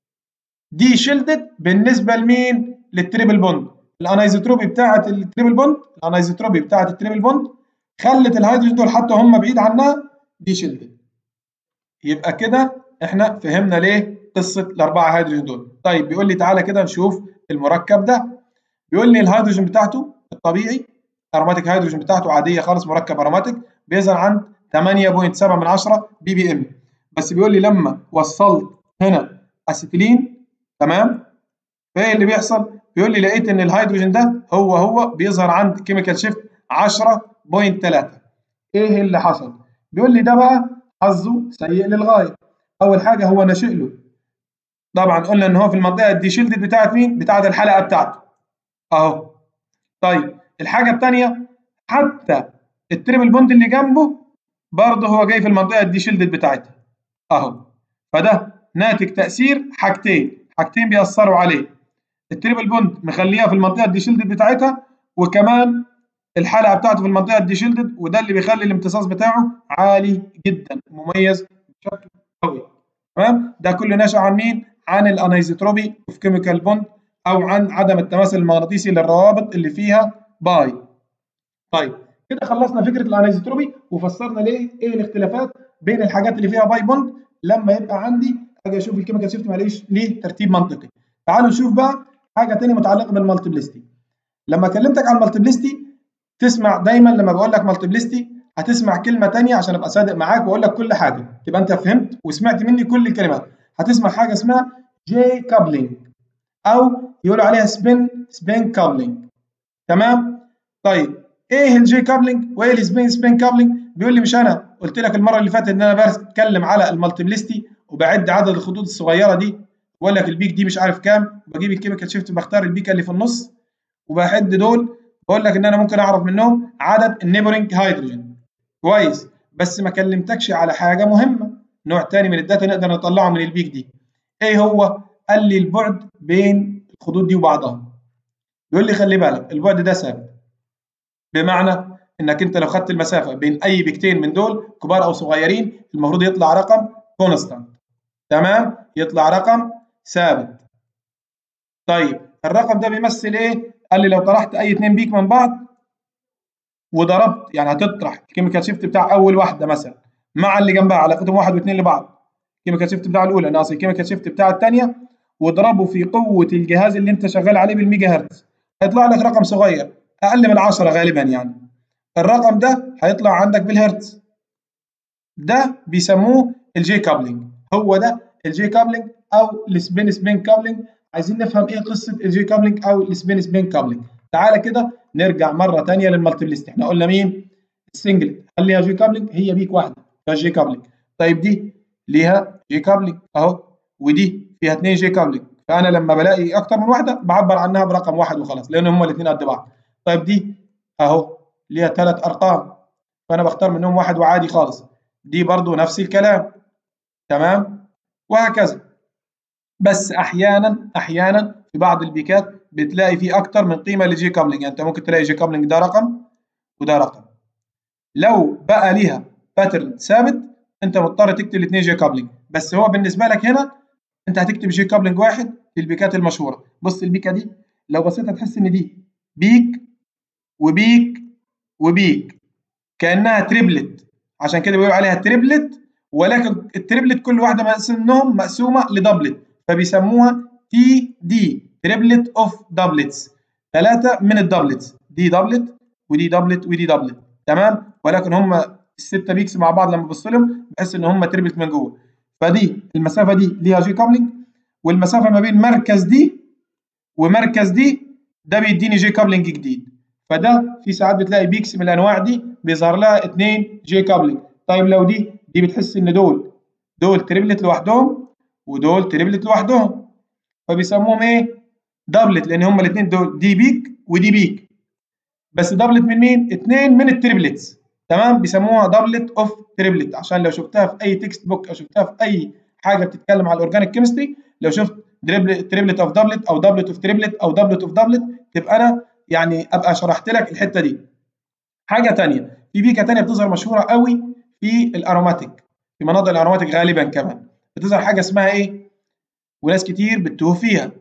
دي شيلدد بالنسبه لمين للتريبل بوند الانايزوتروبي بتاعه التريبل بوند الانايزوتروبي بتاعه التريبل بوند خلت الهيدروجين دول حتى هم بعيد عنها دي شيلدد يبقى كده احنا فهمنا ليه قصه الاربعه هيدروجين دول طيب بيقول لي تعالى كده نشوف المركب ده بيقول لي الهيدروجين بتاعته الطبيعي اروماتيك هيدروجين بتاعته عاديه خالص مركب اروماتيك بيظهر عند 8.7 من 10 بي بي ام بس بيقول لي لما وصلت هنا اسيتيلين تمام فايه اللي بيحصل بيقول لي لقيت ان الهيدروجين ده هو هو بيظهر عند كيميكال شيفت 10.3 ايه اللي حصل بيقول لي ده بقى حظه سيء للغايه اول حاجه هو ناشئ له طبعا قلنا ان هو في المنطقه دي شيلدد بتاعت مين بتاعت الحلقه بتاعته اهو طيب الحاجه الثانيه حتى التريبل بوند اللي جنبه برضه هو جاي في المنطقه دي شيلدد بتاعتها اهو فده ناتج تاثير حاجتين حاجتين بيأثروا عليه التريبل بوند مخليها في المنطقه الدي شيلدد بتاعتها وكمان الحلقه بتاعته في المنطقه الدي شيلدد وده اللي بيخلي الامتصاص بتاعه عالي جدا مميز بشكل قوي تمام ده كله ناشئ عن مين عن الانايزوتروبي اوف كيميكال بوند او عن عدم التماثل المغناطيسي للروابط اللي فيها باي طيب كده خلصنا فكره الانايزوتروبي وفسرنا ليه ايه الاختلافات بين الحاجات اللي فيها باي بوند لما يبقى عندي اجي اشوف الكيميكال شيفت معلش ليه ترتيب منطقي تعالوا نشوف بقى حاجه ثانيه متعلقه بالمالتيبلستي لما كلمتك عن المالتيبلستي تسمع دايما لما بقول لك مالتيبلستي هتسمع كلمه ثانيه عشان ابقى صادق معاك واقول لك كل حاجه تبقى انت فهمت وسمعت مني كل الكلمات هتسمع حاجه اسمها جي كابلينج او يقولوا عليها سبين سبين كابلينج تمام طيب ايه الجي كابلينج وايه السبين سبين كابلينج بيقول لي مش انا قلت لك المره اللي فاتت ان انا بتكلم على المالتيبلستي وبعد عدد الخطوط الصغيره دي بقول لك البيك دي مش عارف كام بجيب الكيميكال شيفت بختار البيكه اللي في النص وبحد دول بقول لك ان انا ممكن اعرف منهم عدد النيبرنج هيدروجين كويس بس ما كلمتكش على حاجه مهمه نوع تاني من الداتا نقدر نطلعه من البيك دي ايه هو قال لي البعد بين الخطوط دي وبعضها يقول لي خلي بالك البعد ده ثابت بمعنى انك انت لو خدت المسافه بين اي بيكتين من دول كبار او صغيرين المفروض يطلع رقم كونستانت تمام يطلع رقم ثابت طيب الرقم ده بيمثل ايه قال لي لو طرحت اي اتنين بيك من بعض وضربت يعني هتطرح الكيميكال شيفت بتاع اول واحده مثلا مع اللي جنبها علاقتهم واحد واثنين لبعض الكيميكال شيفت بتاع الاولى ناقص الكيميكال شيفت بتاع الثانيه واضربه في قوه الجهاز اللي انت شغال عليه بالميجا هرتز هيطلع لك رقم صغير اقل من 10 غالبا يعني الرقم ده هيطلع عندك بالهرتز ده بيسموه الجي كابلينج هو ده الجي كابلينج او السبين سبين كابلينج عايزين نفهم ايه قصه الجي كابلينج او السبين سبين كابلينج تعالى كده نرجع مره ثانيه للمالتيبلست احنا قلنا مين السنجل هل ليها جي كابلينج هي بيك واحده فيها جي كابلينج طيب دي ليها جي كابلينج اهو ودي فيها اثنين جي كابلينج فانا لما بلاقي اكتر من واحده بعبر عنها برقم واحد وخلاص لان هم الاثنين قد بعض طيب دي اهو ليها ثلاث ارقام فانا بختار منهم واحد وعادي خالص دي برضو نفس الكلام تمام وهكذا بس احيانا احيانا في بعض البيكات بتلاقي فيه اكتر من قيمه لجي كابلنج يعني انت ممكن تلاقي جي كابلنج ده رقم وده رقم لو بقى ليها باترن ثابت انت مضطر تكتب الاثنين جي كابلنج بس هو بالنسبه لك هنا انت هتكتب جي كابلنج واحد في البيكات المشهوره بص البيكه دي لو بصيت هتحس ان دي بيك وبيك وبيك كانها تريبلت عشان كده بيقولوا عليها تريبلت ولكن التريبلت كل واحده منهم مقسومه لدبلت فبيسموها تي دي تريبلت اوف دبلتس ثلاثه من الدبلتس دي دبلت ودي دبلت ودي دبلت تمام ولكن هم السته بيكس مع بعض لما ببص لهم بحس ان هم تريبلت من جوه فدي المسافه دي ليها جي كابلنج والمسافه ما بين مركز دي ومركز دي ده بيديني جي كابلنج جديد فده في ساعات بتلاقي بيكس من الانواع دي بيظهر لها اثنين جي كابلنج طيب لو دي دي بتحس ان دول دول تريبلت لوحدهم ودول تريبلت لوحدهم فبيسموهم ايه دبلت لان هما الاثنين دول دي بيك ودي بيك بس دبلت من مين اثنين من التريبلتس تمام بيسموها دبلت اوف تريبلت عشان لو شفتها في اي تكست بوك او شفتها في اي حاجه بتتكلم على الاورجانيك كيمستري لو شفت تريبلت اوف دبلت او دبلت اوف تريبلت او دبلت اوف دبلت تبقى انا يعني ابقى شرحت لك الحته دي حاجه ثانيه في بيكه ثانيه بتظهر مشهوره قوي في الاروماتيك في مناطق الاروماتيك غالبا كمان بتظهر حاجه اسمها ايه وناس كتير بتتوه فيها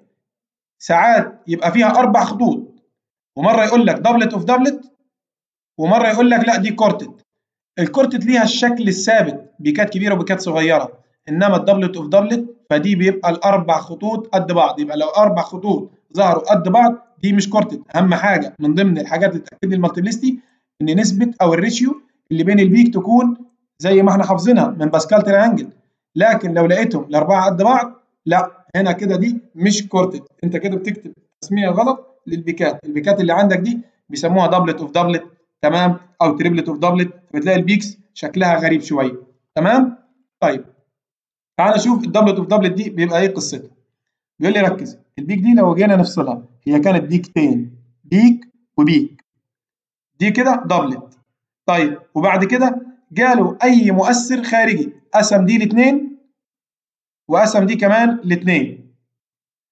ساعات يبقى فيها اربع خطوط ومره يقول لك دبلت اوف دبلت ومره يقول لك لا دي كورتد الكورتد ليها الشكل الثابت بيكات كبيره وبيكات صغيره انما الدبلت اوف دبلت فدي بيبقى الاربع خطوط قد بعض يبقى لو اربع خطوط ظهروا قد بعض دي مش كورتد اهم حاجه من ضمن الحاجات اللي تاكد لي المالتيبلستي ان نسبه او الريشيو اللي بين البيك تكون زي ما احنا حافظينها من باسكال تريانجل لكن لو لقيتهم الاربعه قد بعض لا هنا كده دي مش كورتد انت كده بتكتب تسميه غلط للبيكات البيكات اللي عندك دي بيسموها دبلت اوف دبلت تمام او تريبلت اوف دبلت بتلاقي البيكس شكلها غريب شويه تمام طيب تعال نشوف الدبلت اوف دبلت دي بيبقى ايه قصتها بيقول لي ركز البيك دي لو جينا نفصلها هي كانت بيكتين بيك وبيك دي كده دبلت طيب وبعد كده جاله اي مؤثر خارجي قسم دي الاثنين وقسم دي كمان الاثنين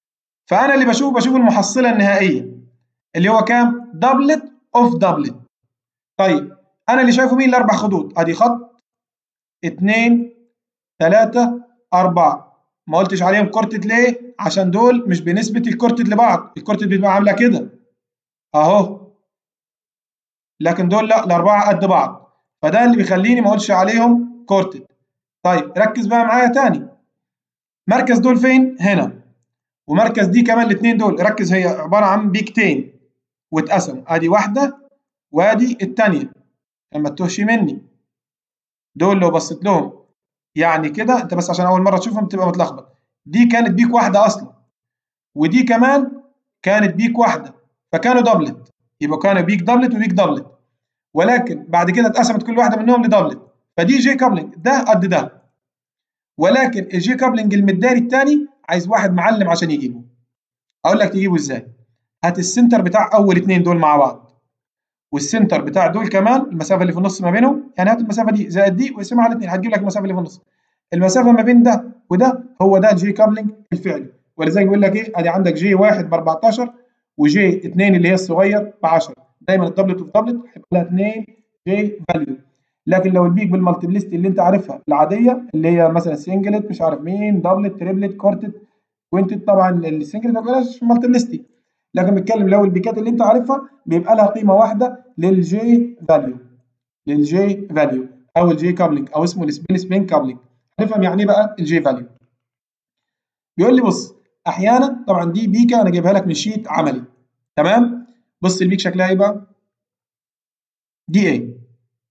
فانا اللي بشوف بشوف المحصله النهائيه اللي هو كام دبلت اوف دبلت طيب انا اللي شايفه مين الاربع خطوط ادي خط اتنين تلاتة أربعة ما قلتش عليهم كورتد ليه؟ عشان دول مش بنسبة الكورتد لبعض الكورتد بتبقى عاملة كده أهو لكن دول لا الأربعة قد بعض فده اللي بيخليني ما أقولش عليهم كورتد طيب ركز بقى معايا تاني مركز دول فين؟ هنا ومركز دي كمان الاثنين دول ركز هي عبارة عن بيكتين واتقسموا ادي واحدة وادي الثانية لما تتوهش مني دول لو بصيت لهم يعني كده انت بس عشان اول مره تشوفهم تبقى متلخبط دي كانت بيك واحده اصلا ودي كمان كانت بيك واحده فكانوا دبلت يبقى كانوا بيك دبلت وبيك دبلت ولكن بعد كده اتقسمت كل واحده منهم لدبلت فدي جي كابلنج ده قد ده ولكن الجي كابلنج المداري الثاني عايز واحد معلم عشان يجيبه اقول لك تجيبه ازاي هات السنتر بتاع اول اثنين دول مع بعض والسنتر بتاع دول كمان المسافه اللي في النص ما بينهم يعني هات المسافه دي زائد دي واقسمها على الاثنين هتجيب لك المسافه اللي في النص المسافه ما بين ده وده هو ده الجي كابلنج الفعلي ولذلك بيقول لك ايه ادي عندك جي 1 ب 14 وجي 2 اللي هي الصغير ب 10 دايما الدبلت اوف دبلت هيبقى لها 2 جي فاليو لكن لو البيك بالمالتيبلستي اللي انت عارفها العاديه اللي هي مثلا سنجلت مش عارف مين دبلت تريبلت كورتت كوينتد طبعا السنجلت ما بيبقاش مالتيبلستي لكن بتكلم لو البيكات اللي انت عارفها بيبقى لها قيمه واحده للجي فاليو للجي فاليو او الجي كابلنج او اسمه السبين سبين كابلنج هنفهم يعني ايه بقى الجي فاليو بيقول لي بص احيانا طبعا دي بيكا انا جايبها لك من شيت عملي تمام بص البيك شكلها ايه بقى دي ايه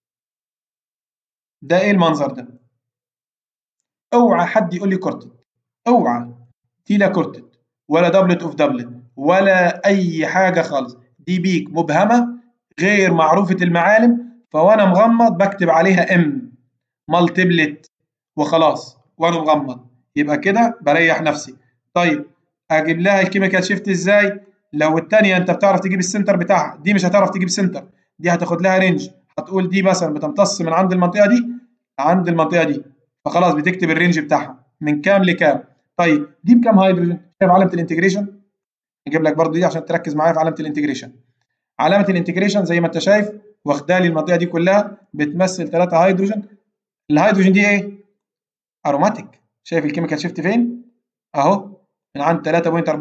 ده ايه المنظر ده اوعى حد يقول لي كورتد اوعى دي لا كورتد ولا دبلت اوف دبلت ولا اي حاجه خالص دي بيك مبهمه غير معروفه المعالم فوانا مغمض بكتب عليها ام مالتيبلت وخلاص وانا مغمض يبقى كده بريح نفسي طيب اجيب لها الكيميكال شيفت ازاي لو الثانيه انت بتعرف تجيب السنتر بتاعها دي مش هتعرف تجيب سنتر دي هتاخد لها رينج هتقول دي مثلا بتمتص من عند المنطقه دي عند المنطقه دي فخلاص بتكتب الرينج بتاعها من كام لكام طيب دي بكام هيدروجين شايف علامه الانتجريشن نجيب لك برضو دي عشان تركز معايا في علامه الانتجريشن علامه الانتجريشن زي ما انت شايف واخدالي المنطقه دي كلها بتمثل 3 هيدروجين الهيدروجين دي ايه اروماتيك شايف الكيميكال شيفت فين اهو من عند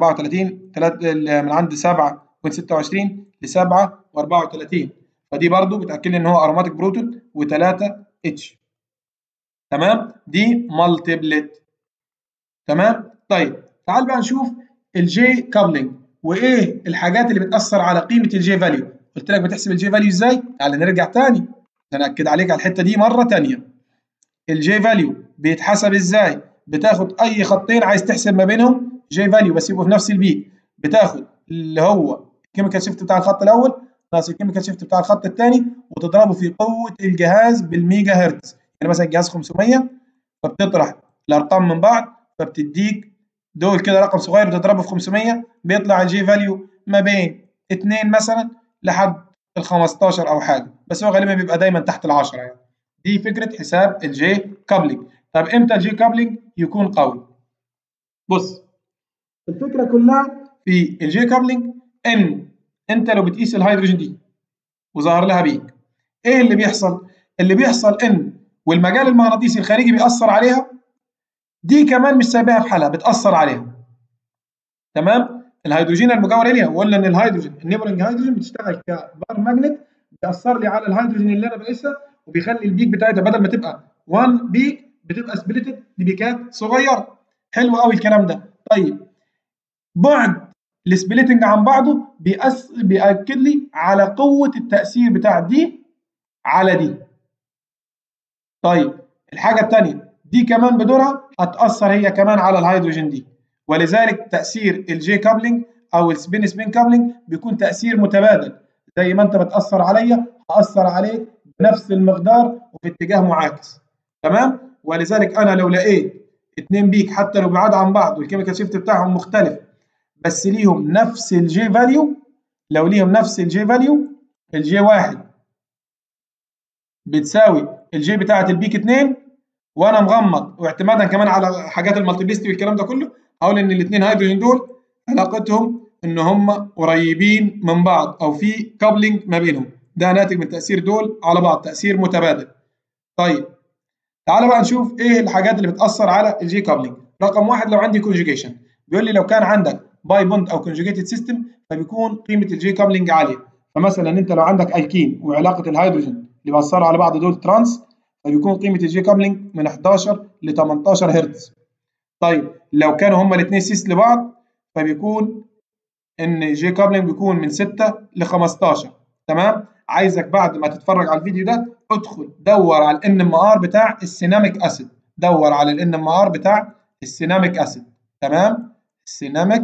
3.34 من عند 7.26 ل 7 و34 فدي برضو بتاكد لي ان هو اروماتيك بروتون و3 اتش تمام دي مالتيبلت تمام طيب تعال بقى نشوف الجي كابلنج وايه الحاجات اللي بتاثر على قيمه الجي فاليو قلت لك بتحسب الجي فاليو ازاي تعال نرجع تاني عشان اكد عليك على الحته دي مره تانيه الجي فاليو بيتحسب ازاي بتاخد اي خطين عايز تحسب ما بينهم جي فاليو بس يبقوا في نفس البيك بتاخد اللي هو الكيميكال شيفت بتاع الخط الاول ناقص الكيميكال شيفت بتاع الخط الثاني وتضربه في قوه الجهاز بالميجا هرتز يعني مثلا الجهاز 500 فبتطرح الارقام من بعض فبتديك دول كده رقم صغير بتضربه في 500 بيطلع الجي فاليو ما بين 2 مثلا لحد ال 15 او حاجه بس هو غالبا بيبقى دايما تحت ال 10 يعني دي فكره حساب الجي كابلنج طب امتى الجي كابلنج يكون قوي بص الفكره كلها في الجي كابلنج ان انت لو بتقيس الهيدروجين دي وظهر لها بيك ايه اللي بيحصل اللي بيحصل ان والمجال المغناطيسي الخارجي بيأثر عليها دي كمان مش سايباها في حالها بتأثر عليها تمام الهيدروجين المجاور ليها ولا ان الهيدروجين النيبرنج هيدروجين بتشتغل كبار ماجنت بيأثر لي على الهيدروجين اللي انا بقيسها وبيخلي البيك بتاعتها بدل ما تبقى 1 بيك بتبقى سبليتد لبيكات صغيره حلو قوي الكلام ده طيب بعد السبليتنج عن بعضه بيأس بيأكد لي على قوه التأثير بتاع دي على دي طيب الحاجه الثانيه دي كمان بدورها هتأثر هي كمان على الهيدروجين دي ولذلك تأثير الجي كابلنج أو السبين سبين كابلنج بيكون تأثير متبادل زي ما أنت بتأثر عليا هأثر عليك بنفس المقدار وفي اتجاه معاكس تمام ولذلك أنا لو لقيت اتنين بيك حتى لو بعاد عن بعض والكيميكال شيفت بتاعهم مختلف بس ليهم نفس الجي فاليو لو ليهم نفس الجي فاليو الجي واحد بتساوي الجي بتاعت البيك 2 وانا مغمض واعتمادا كمان على حاجات المالتيبلستي والكلام ده كله هقول ان الاثنين هيدروجين دول علاقتهم ان هم قريبين من بعض او في كابلنج ما بينهم ده ناتج من تاثير دول على بعض تاثير متبادل طيب تعال بقى نشوف ايه الحاجات اللي بتاثر على الجي كابلنج رقم واحد لو عندي كونجيجيشن بيقول لي لو كان عندك باي بوند او كونجيجيتد سيستم فبيكون قيمه الجي كابلنج عاليه فمثلا انت لو عندك الكين وعلاقه الهيدروجين اللي بيأثروا على بعض دول ترانس فبيكون قيمه الجي كابلنج من 11 ل 18 هرتز طيب لو كانوا هما الاثنين سيس لبعض فبيكون ان جي كابلنج بيكون من 6 ل 15 تمام عايزك بعد ما تتفرج على الفيديو ده ادخل دور على الان ام ار بتاع السيناميك اسيد دور على الان ام ار بتاع السيناميك اسيد تمام السيناميك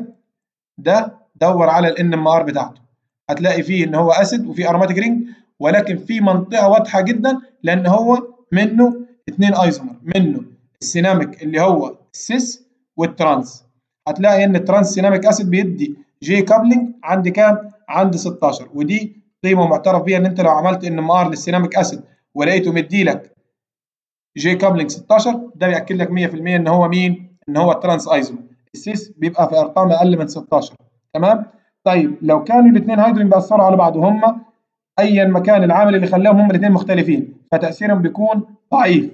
ده دور على الان ام ار بتاعته هتلاقي فيه ان هو اسيد وفيه اروماتيك رينج ولكن في منطقه واضحه جدا لان هو منه اثنين ايزومر منه السيناميك اللي هو السيس والترانس هتلاقي ان الترانس سيناميك اسيد بيدي جي كابلنج عند كام؟ عند 16 ودي قيمه معترف بيها ان انت لو عملت ان ام ار للسيناميك اسيد ولقيته مدي لك جي كابلنج 16 ده بياكد لك 100% ان هو مين؟ ان هو الترانس ايزومر السيس بيبقى في ارقام اقل من 16 تمام؟ طيب لو كانوا الاثنين هيدروجين بيأثروا على بعض وهم ايا مكان العامل اللي خلاهم هم الاثنين مختلفين فتاثيرهم بيكون ضعيف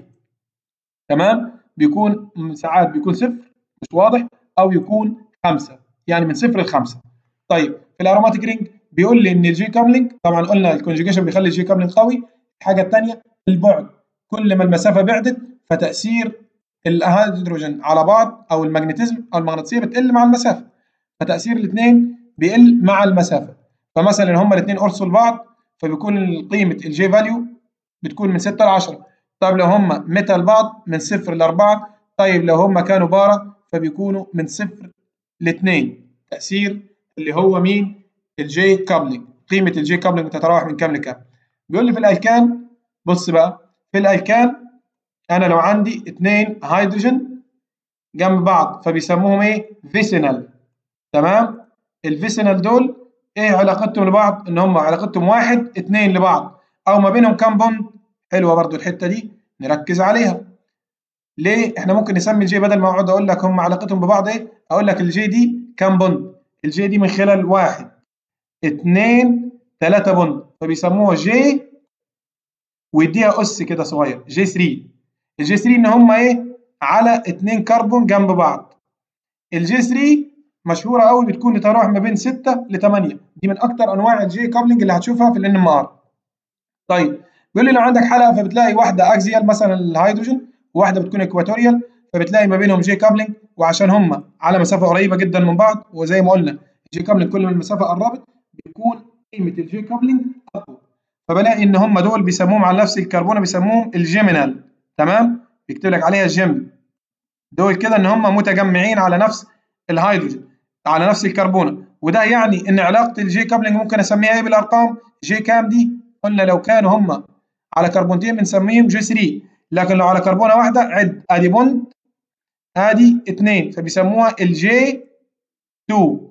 تمام؟ بيكون ساعات بيكون صفر مش واضح او يكون خمسه يعني من صفر لخمسه. طيب في الاروماتيك رينج بيقول لي ان الجي كابلنج طبعا قلنا الكونجيجيشن بيخلي الجي كابلنج قوي الحاجه الثانيه البعد كل ما المسافه بعدت فتاثير الهيدروجين على بعض او المagnetism او المغناطيسيه بتقل مع المسافه فتاثير الاثنين بيقل مع المسافه فمثلا هما الاثنين قرصوا لبعض فبيكون قيمه الجي فاليو بتكون من 6 ل 10 طيب لو هما متى لبعض من 0 ل 4 طيب لو هما كانوا بارا فبيكونوا من 0 ل 2 تاثير اللي هو مين الجي كابلنج قيمه الجي كابلنج بتتراوح من كام لكام بيقول لي في الالكان بص بقى في الالكان انا لو عندي اثنين هيدروجين جنب بعض فبيسموهم ايه فيسينال تمام الفيسينال دول ايه علاقتهم لبعض ان هم علاقتهم واحد اثنين لبعض او ما بينهم كام بوند حلوه برضو الحته دي نركز عليها ليه احنا ممكن نسمي الجي بدل ما اقعد اقول لك هم علاقتهم ببعض ايه اقول لك الجي دي كام بوند الجي دي من خلال واحد اثنين ثلاثة بوند فبيسموها جي ويديها اس كده صغير جي 3 الجي 3 ان هم ايه على اثنين كربون جنب بعض الجي 3 مشهوره قوي بتكون لتراوح ما بين 6 ل 8 دي من اكتر انواع الجي كابلنج اللي هتشوفها في الان ام ار طيب بيقول لي لو عندك حلقه فبتلاقي واحده اكزيال مثلا الهيدروجين وواحده بتكون اكواتوريال فبتلاقي ما بينهم جي كابلنج وعشان هم على مسافه قريبه جدا من بعض وزي ما قلنا الجي كابلنج كل ما المسافه قربت بيكون قيمه الجي كابلنج اقوى فبلاقي ان هم دول بيسموهم على نفس الكربونه بيسموهم الجيمينال تمام بيكتب لك عليها جيم دول كده ان هم متجمعين على نفس الهيدروجين على نفس الكربونه وده يعني ان علاقه الجي كابلنج ممكن اسميها ايه بالارقام جي كام دي قلنا لو كانوا هم على كربونتين بنسميهم جي 3 لكن لو على كربونه واحده عد ادي بوند ادي 2 فبيسموها الجي 2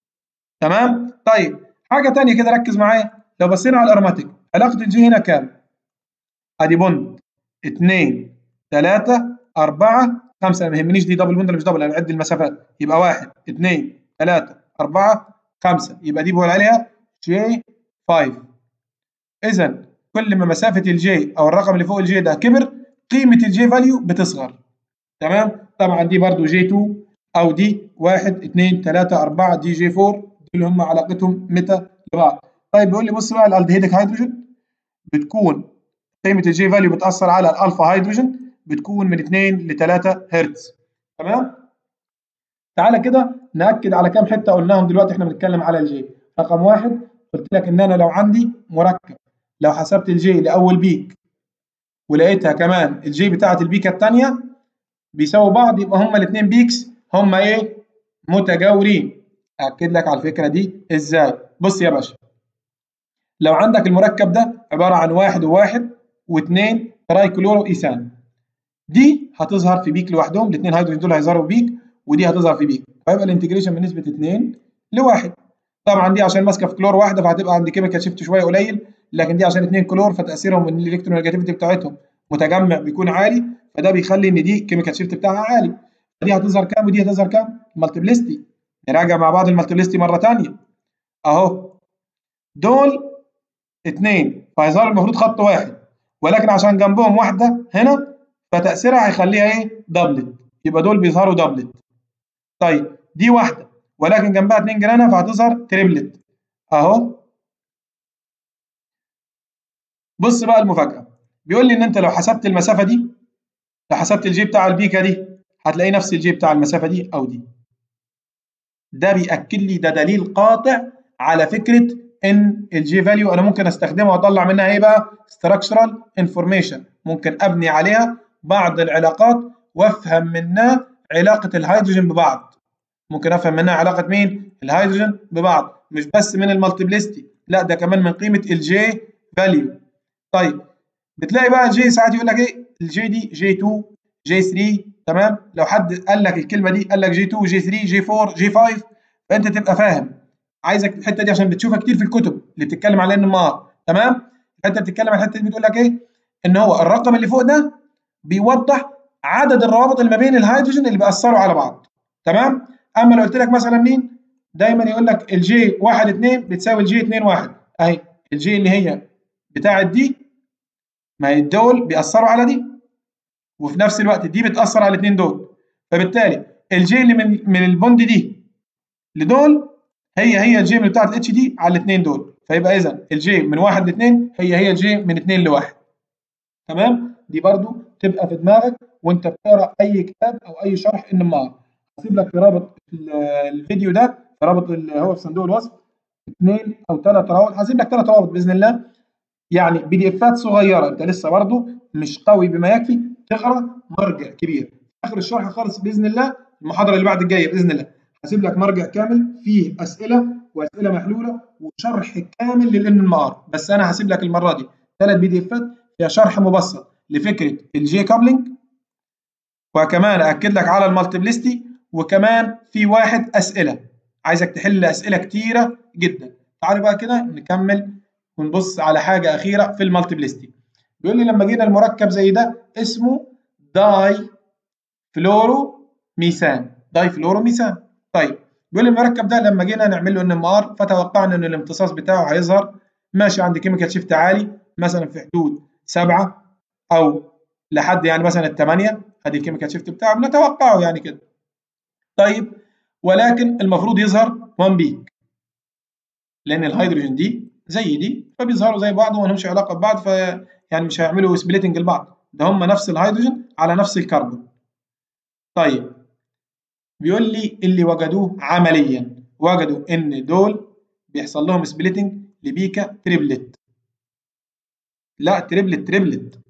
تمام طيب حاجه ثانيه كده ركز معايا لو بصينا على الارماتيك علاقه الجي هنا كام ادي بوند 2 3 4 5 ما يهمنيش دي دبل بوند ولا مش دبل انا بعد المسافات يبقى 1 2 3 4 5 يبقى دي بقول عليها جي 5 اذا كل ما مسافه الجي او الرقم اللي فوق الجي ده كبر قيمه الجي فاليو بتصغر تمام طبعا دي برضو جي 2 او دي 1 2 3 4 دي جي 4 دول هم علاقتهم متى لبعض طيب بيقول لي بص بقى الالدهيدك هيدروجين بتكون قيمه الجي فاليو بتاثر على الالفا هيدروجين بتكون من 2 ل 3 هرتز تمام تعالى كده ناكد على كام حته قلناهم دلوقتي احنا بنتكلم على الجي رقم واحد قلت لك ان انا لو عندي مركب لو حسبت الجي لاول بيك ولقيتها كمان الجي بتاعه البيكه الثانيه بيساووا بعض يبقى هما الاثنين بيكس هما ايه متجاورين اكد لك على الفكره دي ازاي بص يا باشا لو عندك المركب ده عباره عن واحد وواحد واثنين تراي كلورو ايثان دي هتظهر في بيك لوحدهم الاثنين هيدروجين دول هيظهروا بيك ودي هتظهر في بيك فيبقى الانتجريشن بنسبه 2 لواحد طبعا دي عشان ماسكه في كلور واحده فهتبقى عند كيميكال شيفت شويه قليل لكن دي عشان اثنين كلور فتاثيرهم من الالكترونيجاتيفيتي بتاعتهم متجمع بيكون عالي فده بيخلي ان دي كيميكال شيفت بتاعها عالي دي هتظهر كام ودي هتظهر كام المالتيبلستي نراجع مع بعض المالتيبلستي مره ثانيه اهو دول اثنين فهيظهر المفروض خط واحد ولكن عشان جنبهم واحده هنا فتاثيرها هيخليها ايه دبلت يبقى دول بيظهروا دبلت طيب دي واحده ولكن جنبها اتنين جيرانها فهتظهر تريبلت اهو بص بقى المفاجاه بيقول لي ان انت لو حسبت المسافه دي لو حسبت الجي بتاع البيكا دي هتلاقي نفس الجي بتاع المسافه دي او دي ده بياكد لي ده دليل قاطع على فكره ان الجي فاليو انا ممكن استخدمها واطلع منها ايه بقى structural information ممكن ابني عليها بعض العلاقات وافهم منها علاقه الهيدروجين ببعض ممكن افهم منها علاقه مين الهيدروجين ببعض مش بس من المالتيبلستي لا ده كمان من قيمه الجي فاليو طيب بتلاقي بقى الجي ساعات يقول لك ايه الجي دي جي 2 جي 3 تمام لو حد قال لك الكلمه دي قال لك جي 2 جي 3 جي 4 جي 5 فانت تبقى فاهم عايزك الحته دي عشان بتشوفها كتير في الكتب اللي بتتكلم على ان ار تمام الحته بتتكلم عن الحته دي بتقول لك ايه ان هو الرقم اللي فوق ده بيوضح عدد الروابط اللي ما بين الهيدروجين اللي بيأثروا على بعض تمام اما لو قلت لك مثلا مين دايما يقول لك الجي 1 2 بتساوي الجي 2 1 اهي الجي اللي هي بتاعت دي ما هي دول بيأثروا على دي وفي نفس الوقت دي بتأثر على الاثنين دول فبالتالي الجي اللي من من البوند دي لدول هي هي الجي من بتاعت الاتش دي على الاثنين دول فيبقى اذا الجي من واحد لاثنين هي هي الجي من اثنين لواحد تمام دي برضو تبقى في دماغك وانت بتقرا اي كتاب او اي شرح ان ما هسيب لك في رابط الفيديو ده في رابط اللي هو في صندوق الوصف اثنين او ثلاث روابط هسيب لك ثلاث روابط باذن الله يعني بي دي افات صغيره انت لسه برضو مش قوي بما يكفي تقرا مرجع كبير اخر الشرح خالص باذن الله المحاضره اللي بعد الجايه باذن الله هسيب لك مرجع كامل فيه اسئله واسئله محلوله وشرح كامل للان ام ار بس انا هسيب لك المره دي ثلاث بي دي افات فيها شرح مبسط لفكره الجي كابلنج وكمان اكد لك على المالتيبلستي وكمان في واحد اسئله عايزك تحل اسئله كتيره جدا تعالوا بقى كده نكمل ونبص على حاجه اخيره في المالتيبلستي بيقول لي لما جينا المركب زي ده اسمه داي فلورو ميثان داي فلورو ميثان طيب بيقول لي المركب ده لما جينا نعمل له ان ام ار فتوقعنا ان الامتصاص بتاعه هيظهر ماشي عند كيميكال شيفت عالي مثلا في حدود سبعة او لحد يعني مثلا الثمانية ادي الكيميكال شيفت بتاعه بنتوقعه يعني كده طيب ولكن المفروض يظهر 1 بيك لان الهيدروجين دي زي دي فبيظهروا زي بعض وما لهمش علاقه ببعض ف يعني مش هيعملوا سبليتنج لبعض ده هم نفس الهيدروجين على نفس الكربون طيب بيقول لي اللي وجدوه عمليا وجدوا ان دول بيحصل لهم سبليتنج لبيكا تريبلت لا تريبلت تريبلت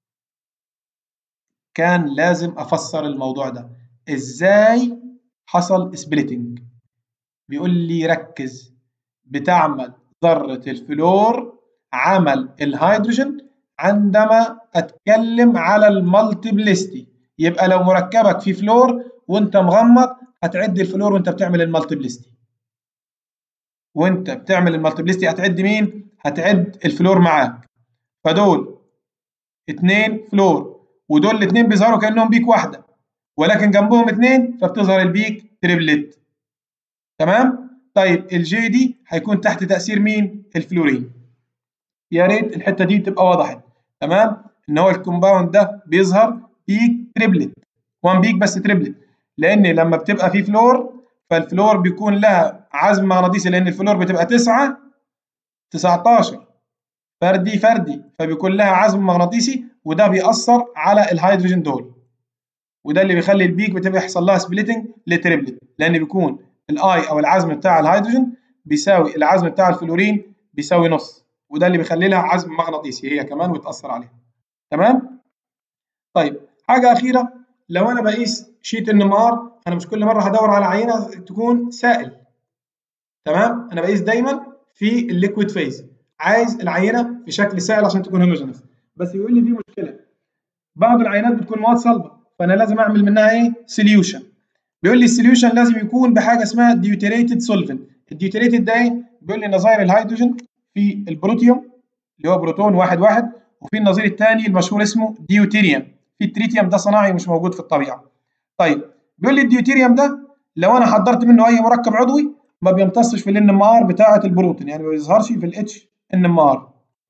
كان لازم افسر الموضوع ده ازاي حصل سبليتنج بيقول لي ركز بتعمل ذرة الفلور عمل الهيدروجين عندما اتكلم على المالتيبلستي يبقى لو مركبك في فلور وانت مغمض هتعد الفلور وانت بتعمل المالتيبلستي وانت بتعمل المالتيبلستي هتعد مين هتعد الفلور معاك فدول اتنين فلور ودول الاتنين بيظهروا كانهم بيك واحده ولكن جنبهم اتنين فبتظهر البيك تريبلت تمام طيب الجي دي هيكون تحت تاثير مين الفلورين يا ريت الحته دي تبقى وضحت تمام ان هو الكومباوند ده بيظهر بيك تريبلت 1 بيك بس تريبلت لان لما بتبقى في فلور فالفلور بيكون لها عزم مغناطيسي لان الفلور بتبقى 9 19 فردي فردي فبيكون لها عزم مغناطيسي وده بيأثر على الهيدروجين دول وده اللي بيخلي البيك بتبقى يحصل لها سبليتنج لتريبلت لان بيكون الاي او العزم بتاع الهيدروجين بيساوي العزم بتاع الفلورين بيساوي نص وده اللي بيخلي لها عزم مغناطيسي هي كمان وتأثر عليها تمام طيب حاجه اخيره لو انا بقيس شيت ان ار انا مش كل مره هدور على عينه تكون سائل تمام انا بقيس دايما في الليكويد فيز عايز العينه في شكل سائل عشان تكون هوموجينس بس يقول لي في مشكله بعض العينات بتكون مواد صلبه فانا لازم اعمل منها ايه سوليوشن بيقول لي السوليوشن لازم يكون بحاجه اسمها ديوتريتد سولفنت الديوتريتد ده ايه بيقول لي نظائر الهيدروجين في البروتيوم اللي هو بروتون واحد واحد وفي النظير الثاني المشهور اسمه ديوتيريوم في التريتيوم ده صناعي مش موجود في الطبيعه طيب بيقول لي الديوتيريوم ده لو انا حضرت منه اي مركب عضوي ما بيمتصش في الان ام ار بتاعه البروتين يعني ما بيظهرش في الاتش ان ام ار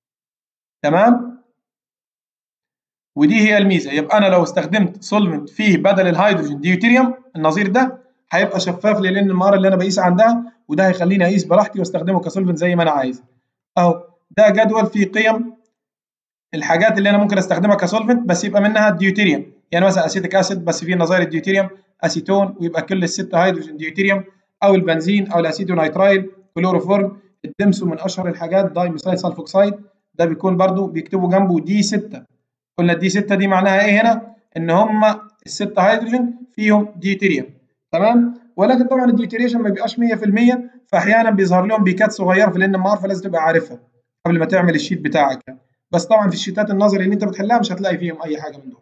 تمام ودي هي الميزه يبقى انا لو استخدمت سولفنت فيه بدل الهيدروجين ديوتيريوم النظير ده هيبقى شفاف للان ام ار اللي انا بقيس عندها وده هيخليني اقيس براحتي واستخدمه كسولفنت زي ما انا عايز اهو ده جدول فيه قيم الحاجات اللي انا ممكن استخدمها كسولفنت بس يبقى منها الديوتيريوم يعني مثلا اسيتيك اسيد بس فيه نظائر الديوتيريوم اسيتون ويبقى كل الست هيدروجين ديوتيريوم او البنزين او الاسيتونيترايل كلوروفورم الدمسو من اشهر الحاجات داي ميثايل سلفوكسايد ده بيكون برضو بيكتبوا جنبه دي 6 قلنا الدي 6 دي معناها ايه هنا ان هم الست هيدروجين فيهم ديوتيريوم تمام ولكن طبعا الديوتيريشن ما بيبقاش 100% فاحيانا بيظهر لهم بيكات صغيره في الان ام ار فلازم تبقى عارفها قبل ما تعمل الشيت بتاعك يعني. بس طبعا في الشيتات النظري اللي انت بتحلها مش هتلاقي فيهم اي حاجه من دول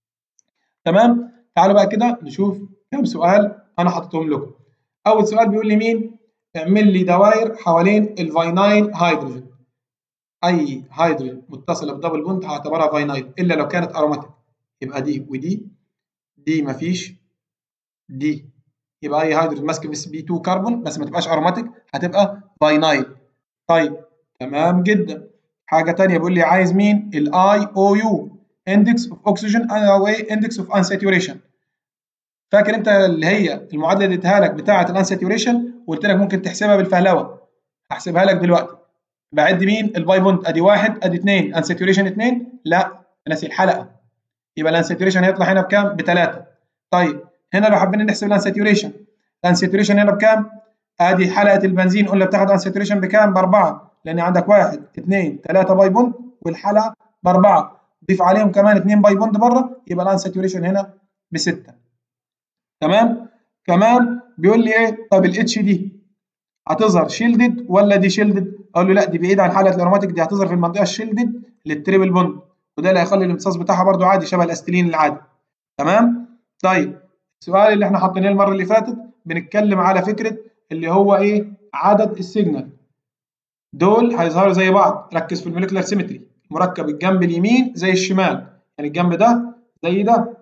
تمام تعالوا بقى كده نشوف كام سؤال انا حاططهم لكم اول سؤال بيقول لي مين اعمل لي دوائر حوالين الفاينايل هيدروجين اي هيدروجين متصله بدبل بوند هعتبرها فاينايل الا لو كانت اروماتيك يبقى دي ودي دي مفيش دي يبقى اي هيدروجين ماسك بس بي 2 كربون بس ما تبقاش اروماتيك هتبقى فاينايل طيب تمام جدا حاجه ثانيه بيقول لي عايز مين الاي او يو اندكس اوف اوكسجين او اندكس اوف انساتوريشن فاكر انت اللي هي المعادله اللي اديتها لك بتاعه الانساتوريشن وقلت لك ممكن تحسبها بالفهلوه هحسبها لك دلوقتي بعد مين الباي بوند ادي واحد ادي اثنين انساتوريشن اثنين لا ناسي الحلقه يبقى الانساتوريشن هيطلع هنا بكام بثلاثه طيب هنا لو حبينا نحسب الانساتوريشن الانساتوريشن هنا بكام ادي حلقه البنزين قلنا بتاخد انساتوريشن بكام باربعه لان عندك واحد اثنين ثلاثه باي بوند والحلقه باربعه ضيف عليهم كمان اثنين باي بوند بره يبقى الانساتوريشن هنا بسته تمام كمان بيقول لي ايه طب الاتش دي هتظهر شيلدد ولا دي شيلدد اقول له لا دي بعيد عن حاله الاروماتيك دي هتظهر في المنطقه الشيلدد للتريبل بوند وده اللي هيخلي الامتصاص بتاعها برده عادي شبه الاستيلين العادي تمام طيب السؤال اللي احنا حاطينه المره اللي فاتت بنتكلم على فكره اللي هو ايه عدد السيجنال دول هيظهروا زي بعض ركز في الموليكولار سيمتري مركب الجنب اليمين زي الشمال يعني الجنب ده زي ده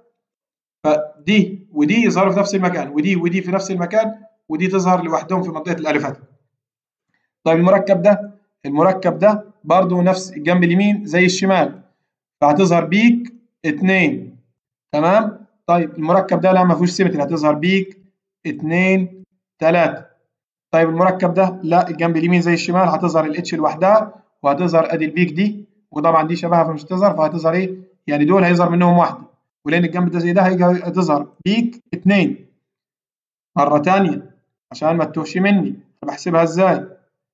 فدي ودي يظهروا في نفس المكان ودي ودي في نفس المكان ودي تظهر لوحدهم في منطقه الالفات طيب المركب ده المركب ده برضه نفس الجنب اليمين زي الشمال فهتظهر بيك اتنين تمام طيب المركب ده لا ما فيهوش سيمتري هتظهر بيك اتنين تلاته طيب المركب ده لا الجنب اليمين زي الشمال هتظهر الاتش لوحدها وهتظهر ادي البيك دي وطبعا دي شبهها فمش هتظهر فهتظهر ايه يعني دول هيظهر منهم واحده ولان الجنب ده زي ده هيجي هتظهر بيك اتنين مره تانيه عشان ما تتوهش مني بحسبها ازاي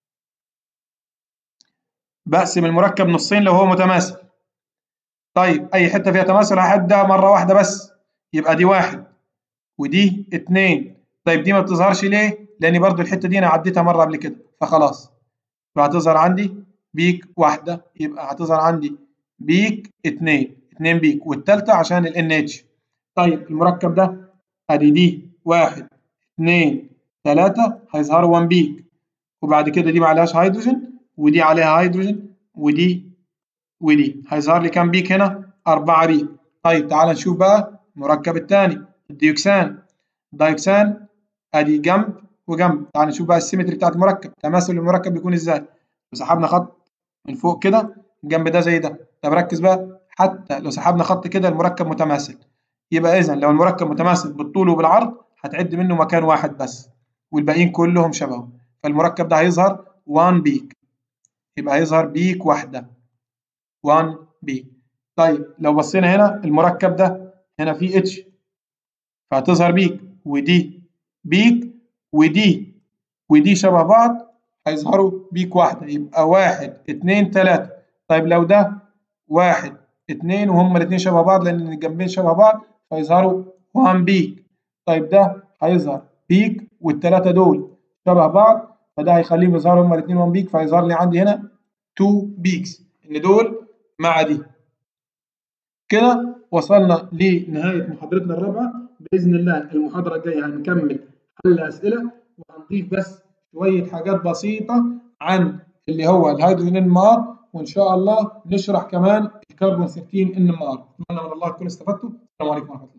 بقسم المركب نصين لو هو متماثل طيب اي حته فيها تماثل هحدها مره واحده بس يبقى دي واحد ودي اتنين طيب دي ما بتظهرش ليه لان برضو الحته دي انا عديتها مره قبل كده فخلاص فهتظهر عندي بيك واحده يبقى هتظهر عندي بيك اتنين اتنين بيك والتالتة عشان ال NH طيب المركب ده ادي دي واحد اتنين تلاتة هيظهروا 1 بيك وبعد كده دي ما عليهاش هيدروجين ودي عليها هيدروجين ودي ودي هيظهر لي كام بيك هنا؟ أربعة بيك طيب تعال نشوف بقى المركب الثاني الديوكسان الديوكسان ادي جنب وجنب تعال نشوف بقى السيمتري بتاعت المركب تماثل المركب بيكون ازاي لو سحبنا خط من فوق كده الجنب ده زي ده طب ركز بقى حتى لو سحبنا خط كده المركب متماثل يبقى اذا لو المركب متماثل بالطول وبالعرض هتعد منه مكان واحد بس والباقيين كلهم شبهه فالمركب ده هيظهر 1 بيك يبقى هيظهر بيك واحده 1 بيك طيب لو بصينا هنا المركب ده هنا فيه اتش فهتظهر بيك ودي بيك ودي ودي شبه بعض هيظهروا بيك واحده يبقى واحد اتنين تلاته طيب لو ده واحد اتنين وهما الاتنين شبه بعض لان الجنبين شبه بعض فيظهروا 1 بيك طيب ده هيظهر بيك والتلاته دول شبه بعض فده هيخليهم يظهروا هما الاتنين 1 بيك فيظهر لي عندي هنا 2 بيكس ان دول مع دي كده وصلنا لنهايه محاضرتنا الرابعه باذن الله المحاضره الجايه هنكمل حل اسئله وهنضيف بس شويه حاجات بسيطه عن اللي هو الهيدروجين ان ار وان شاء الله نشرح كمان الكربون 13 ان ار اتمنى من الله تكونوا استفدتوا السلام عليكم ورحمه الله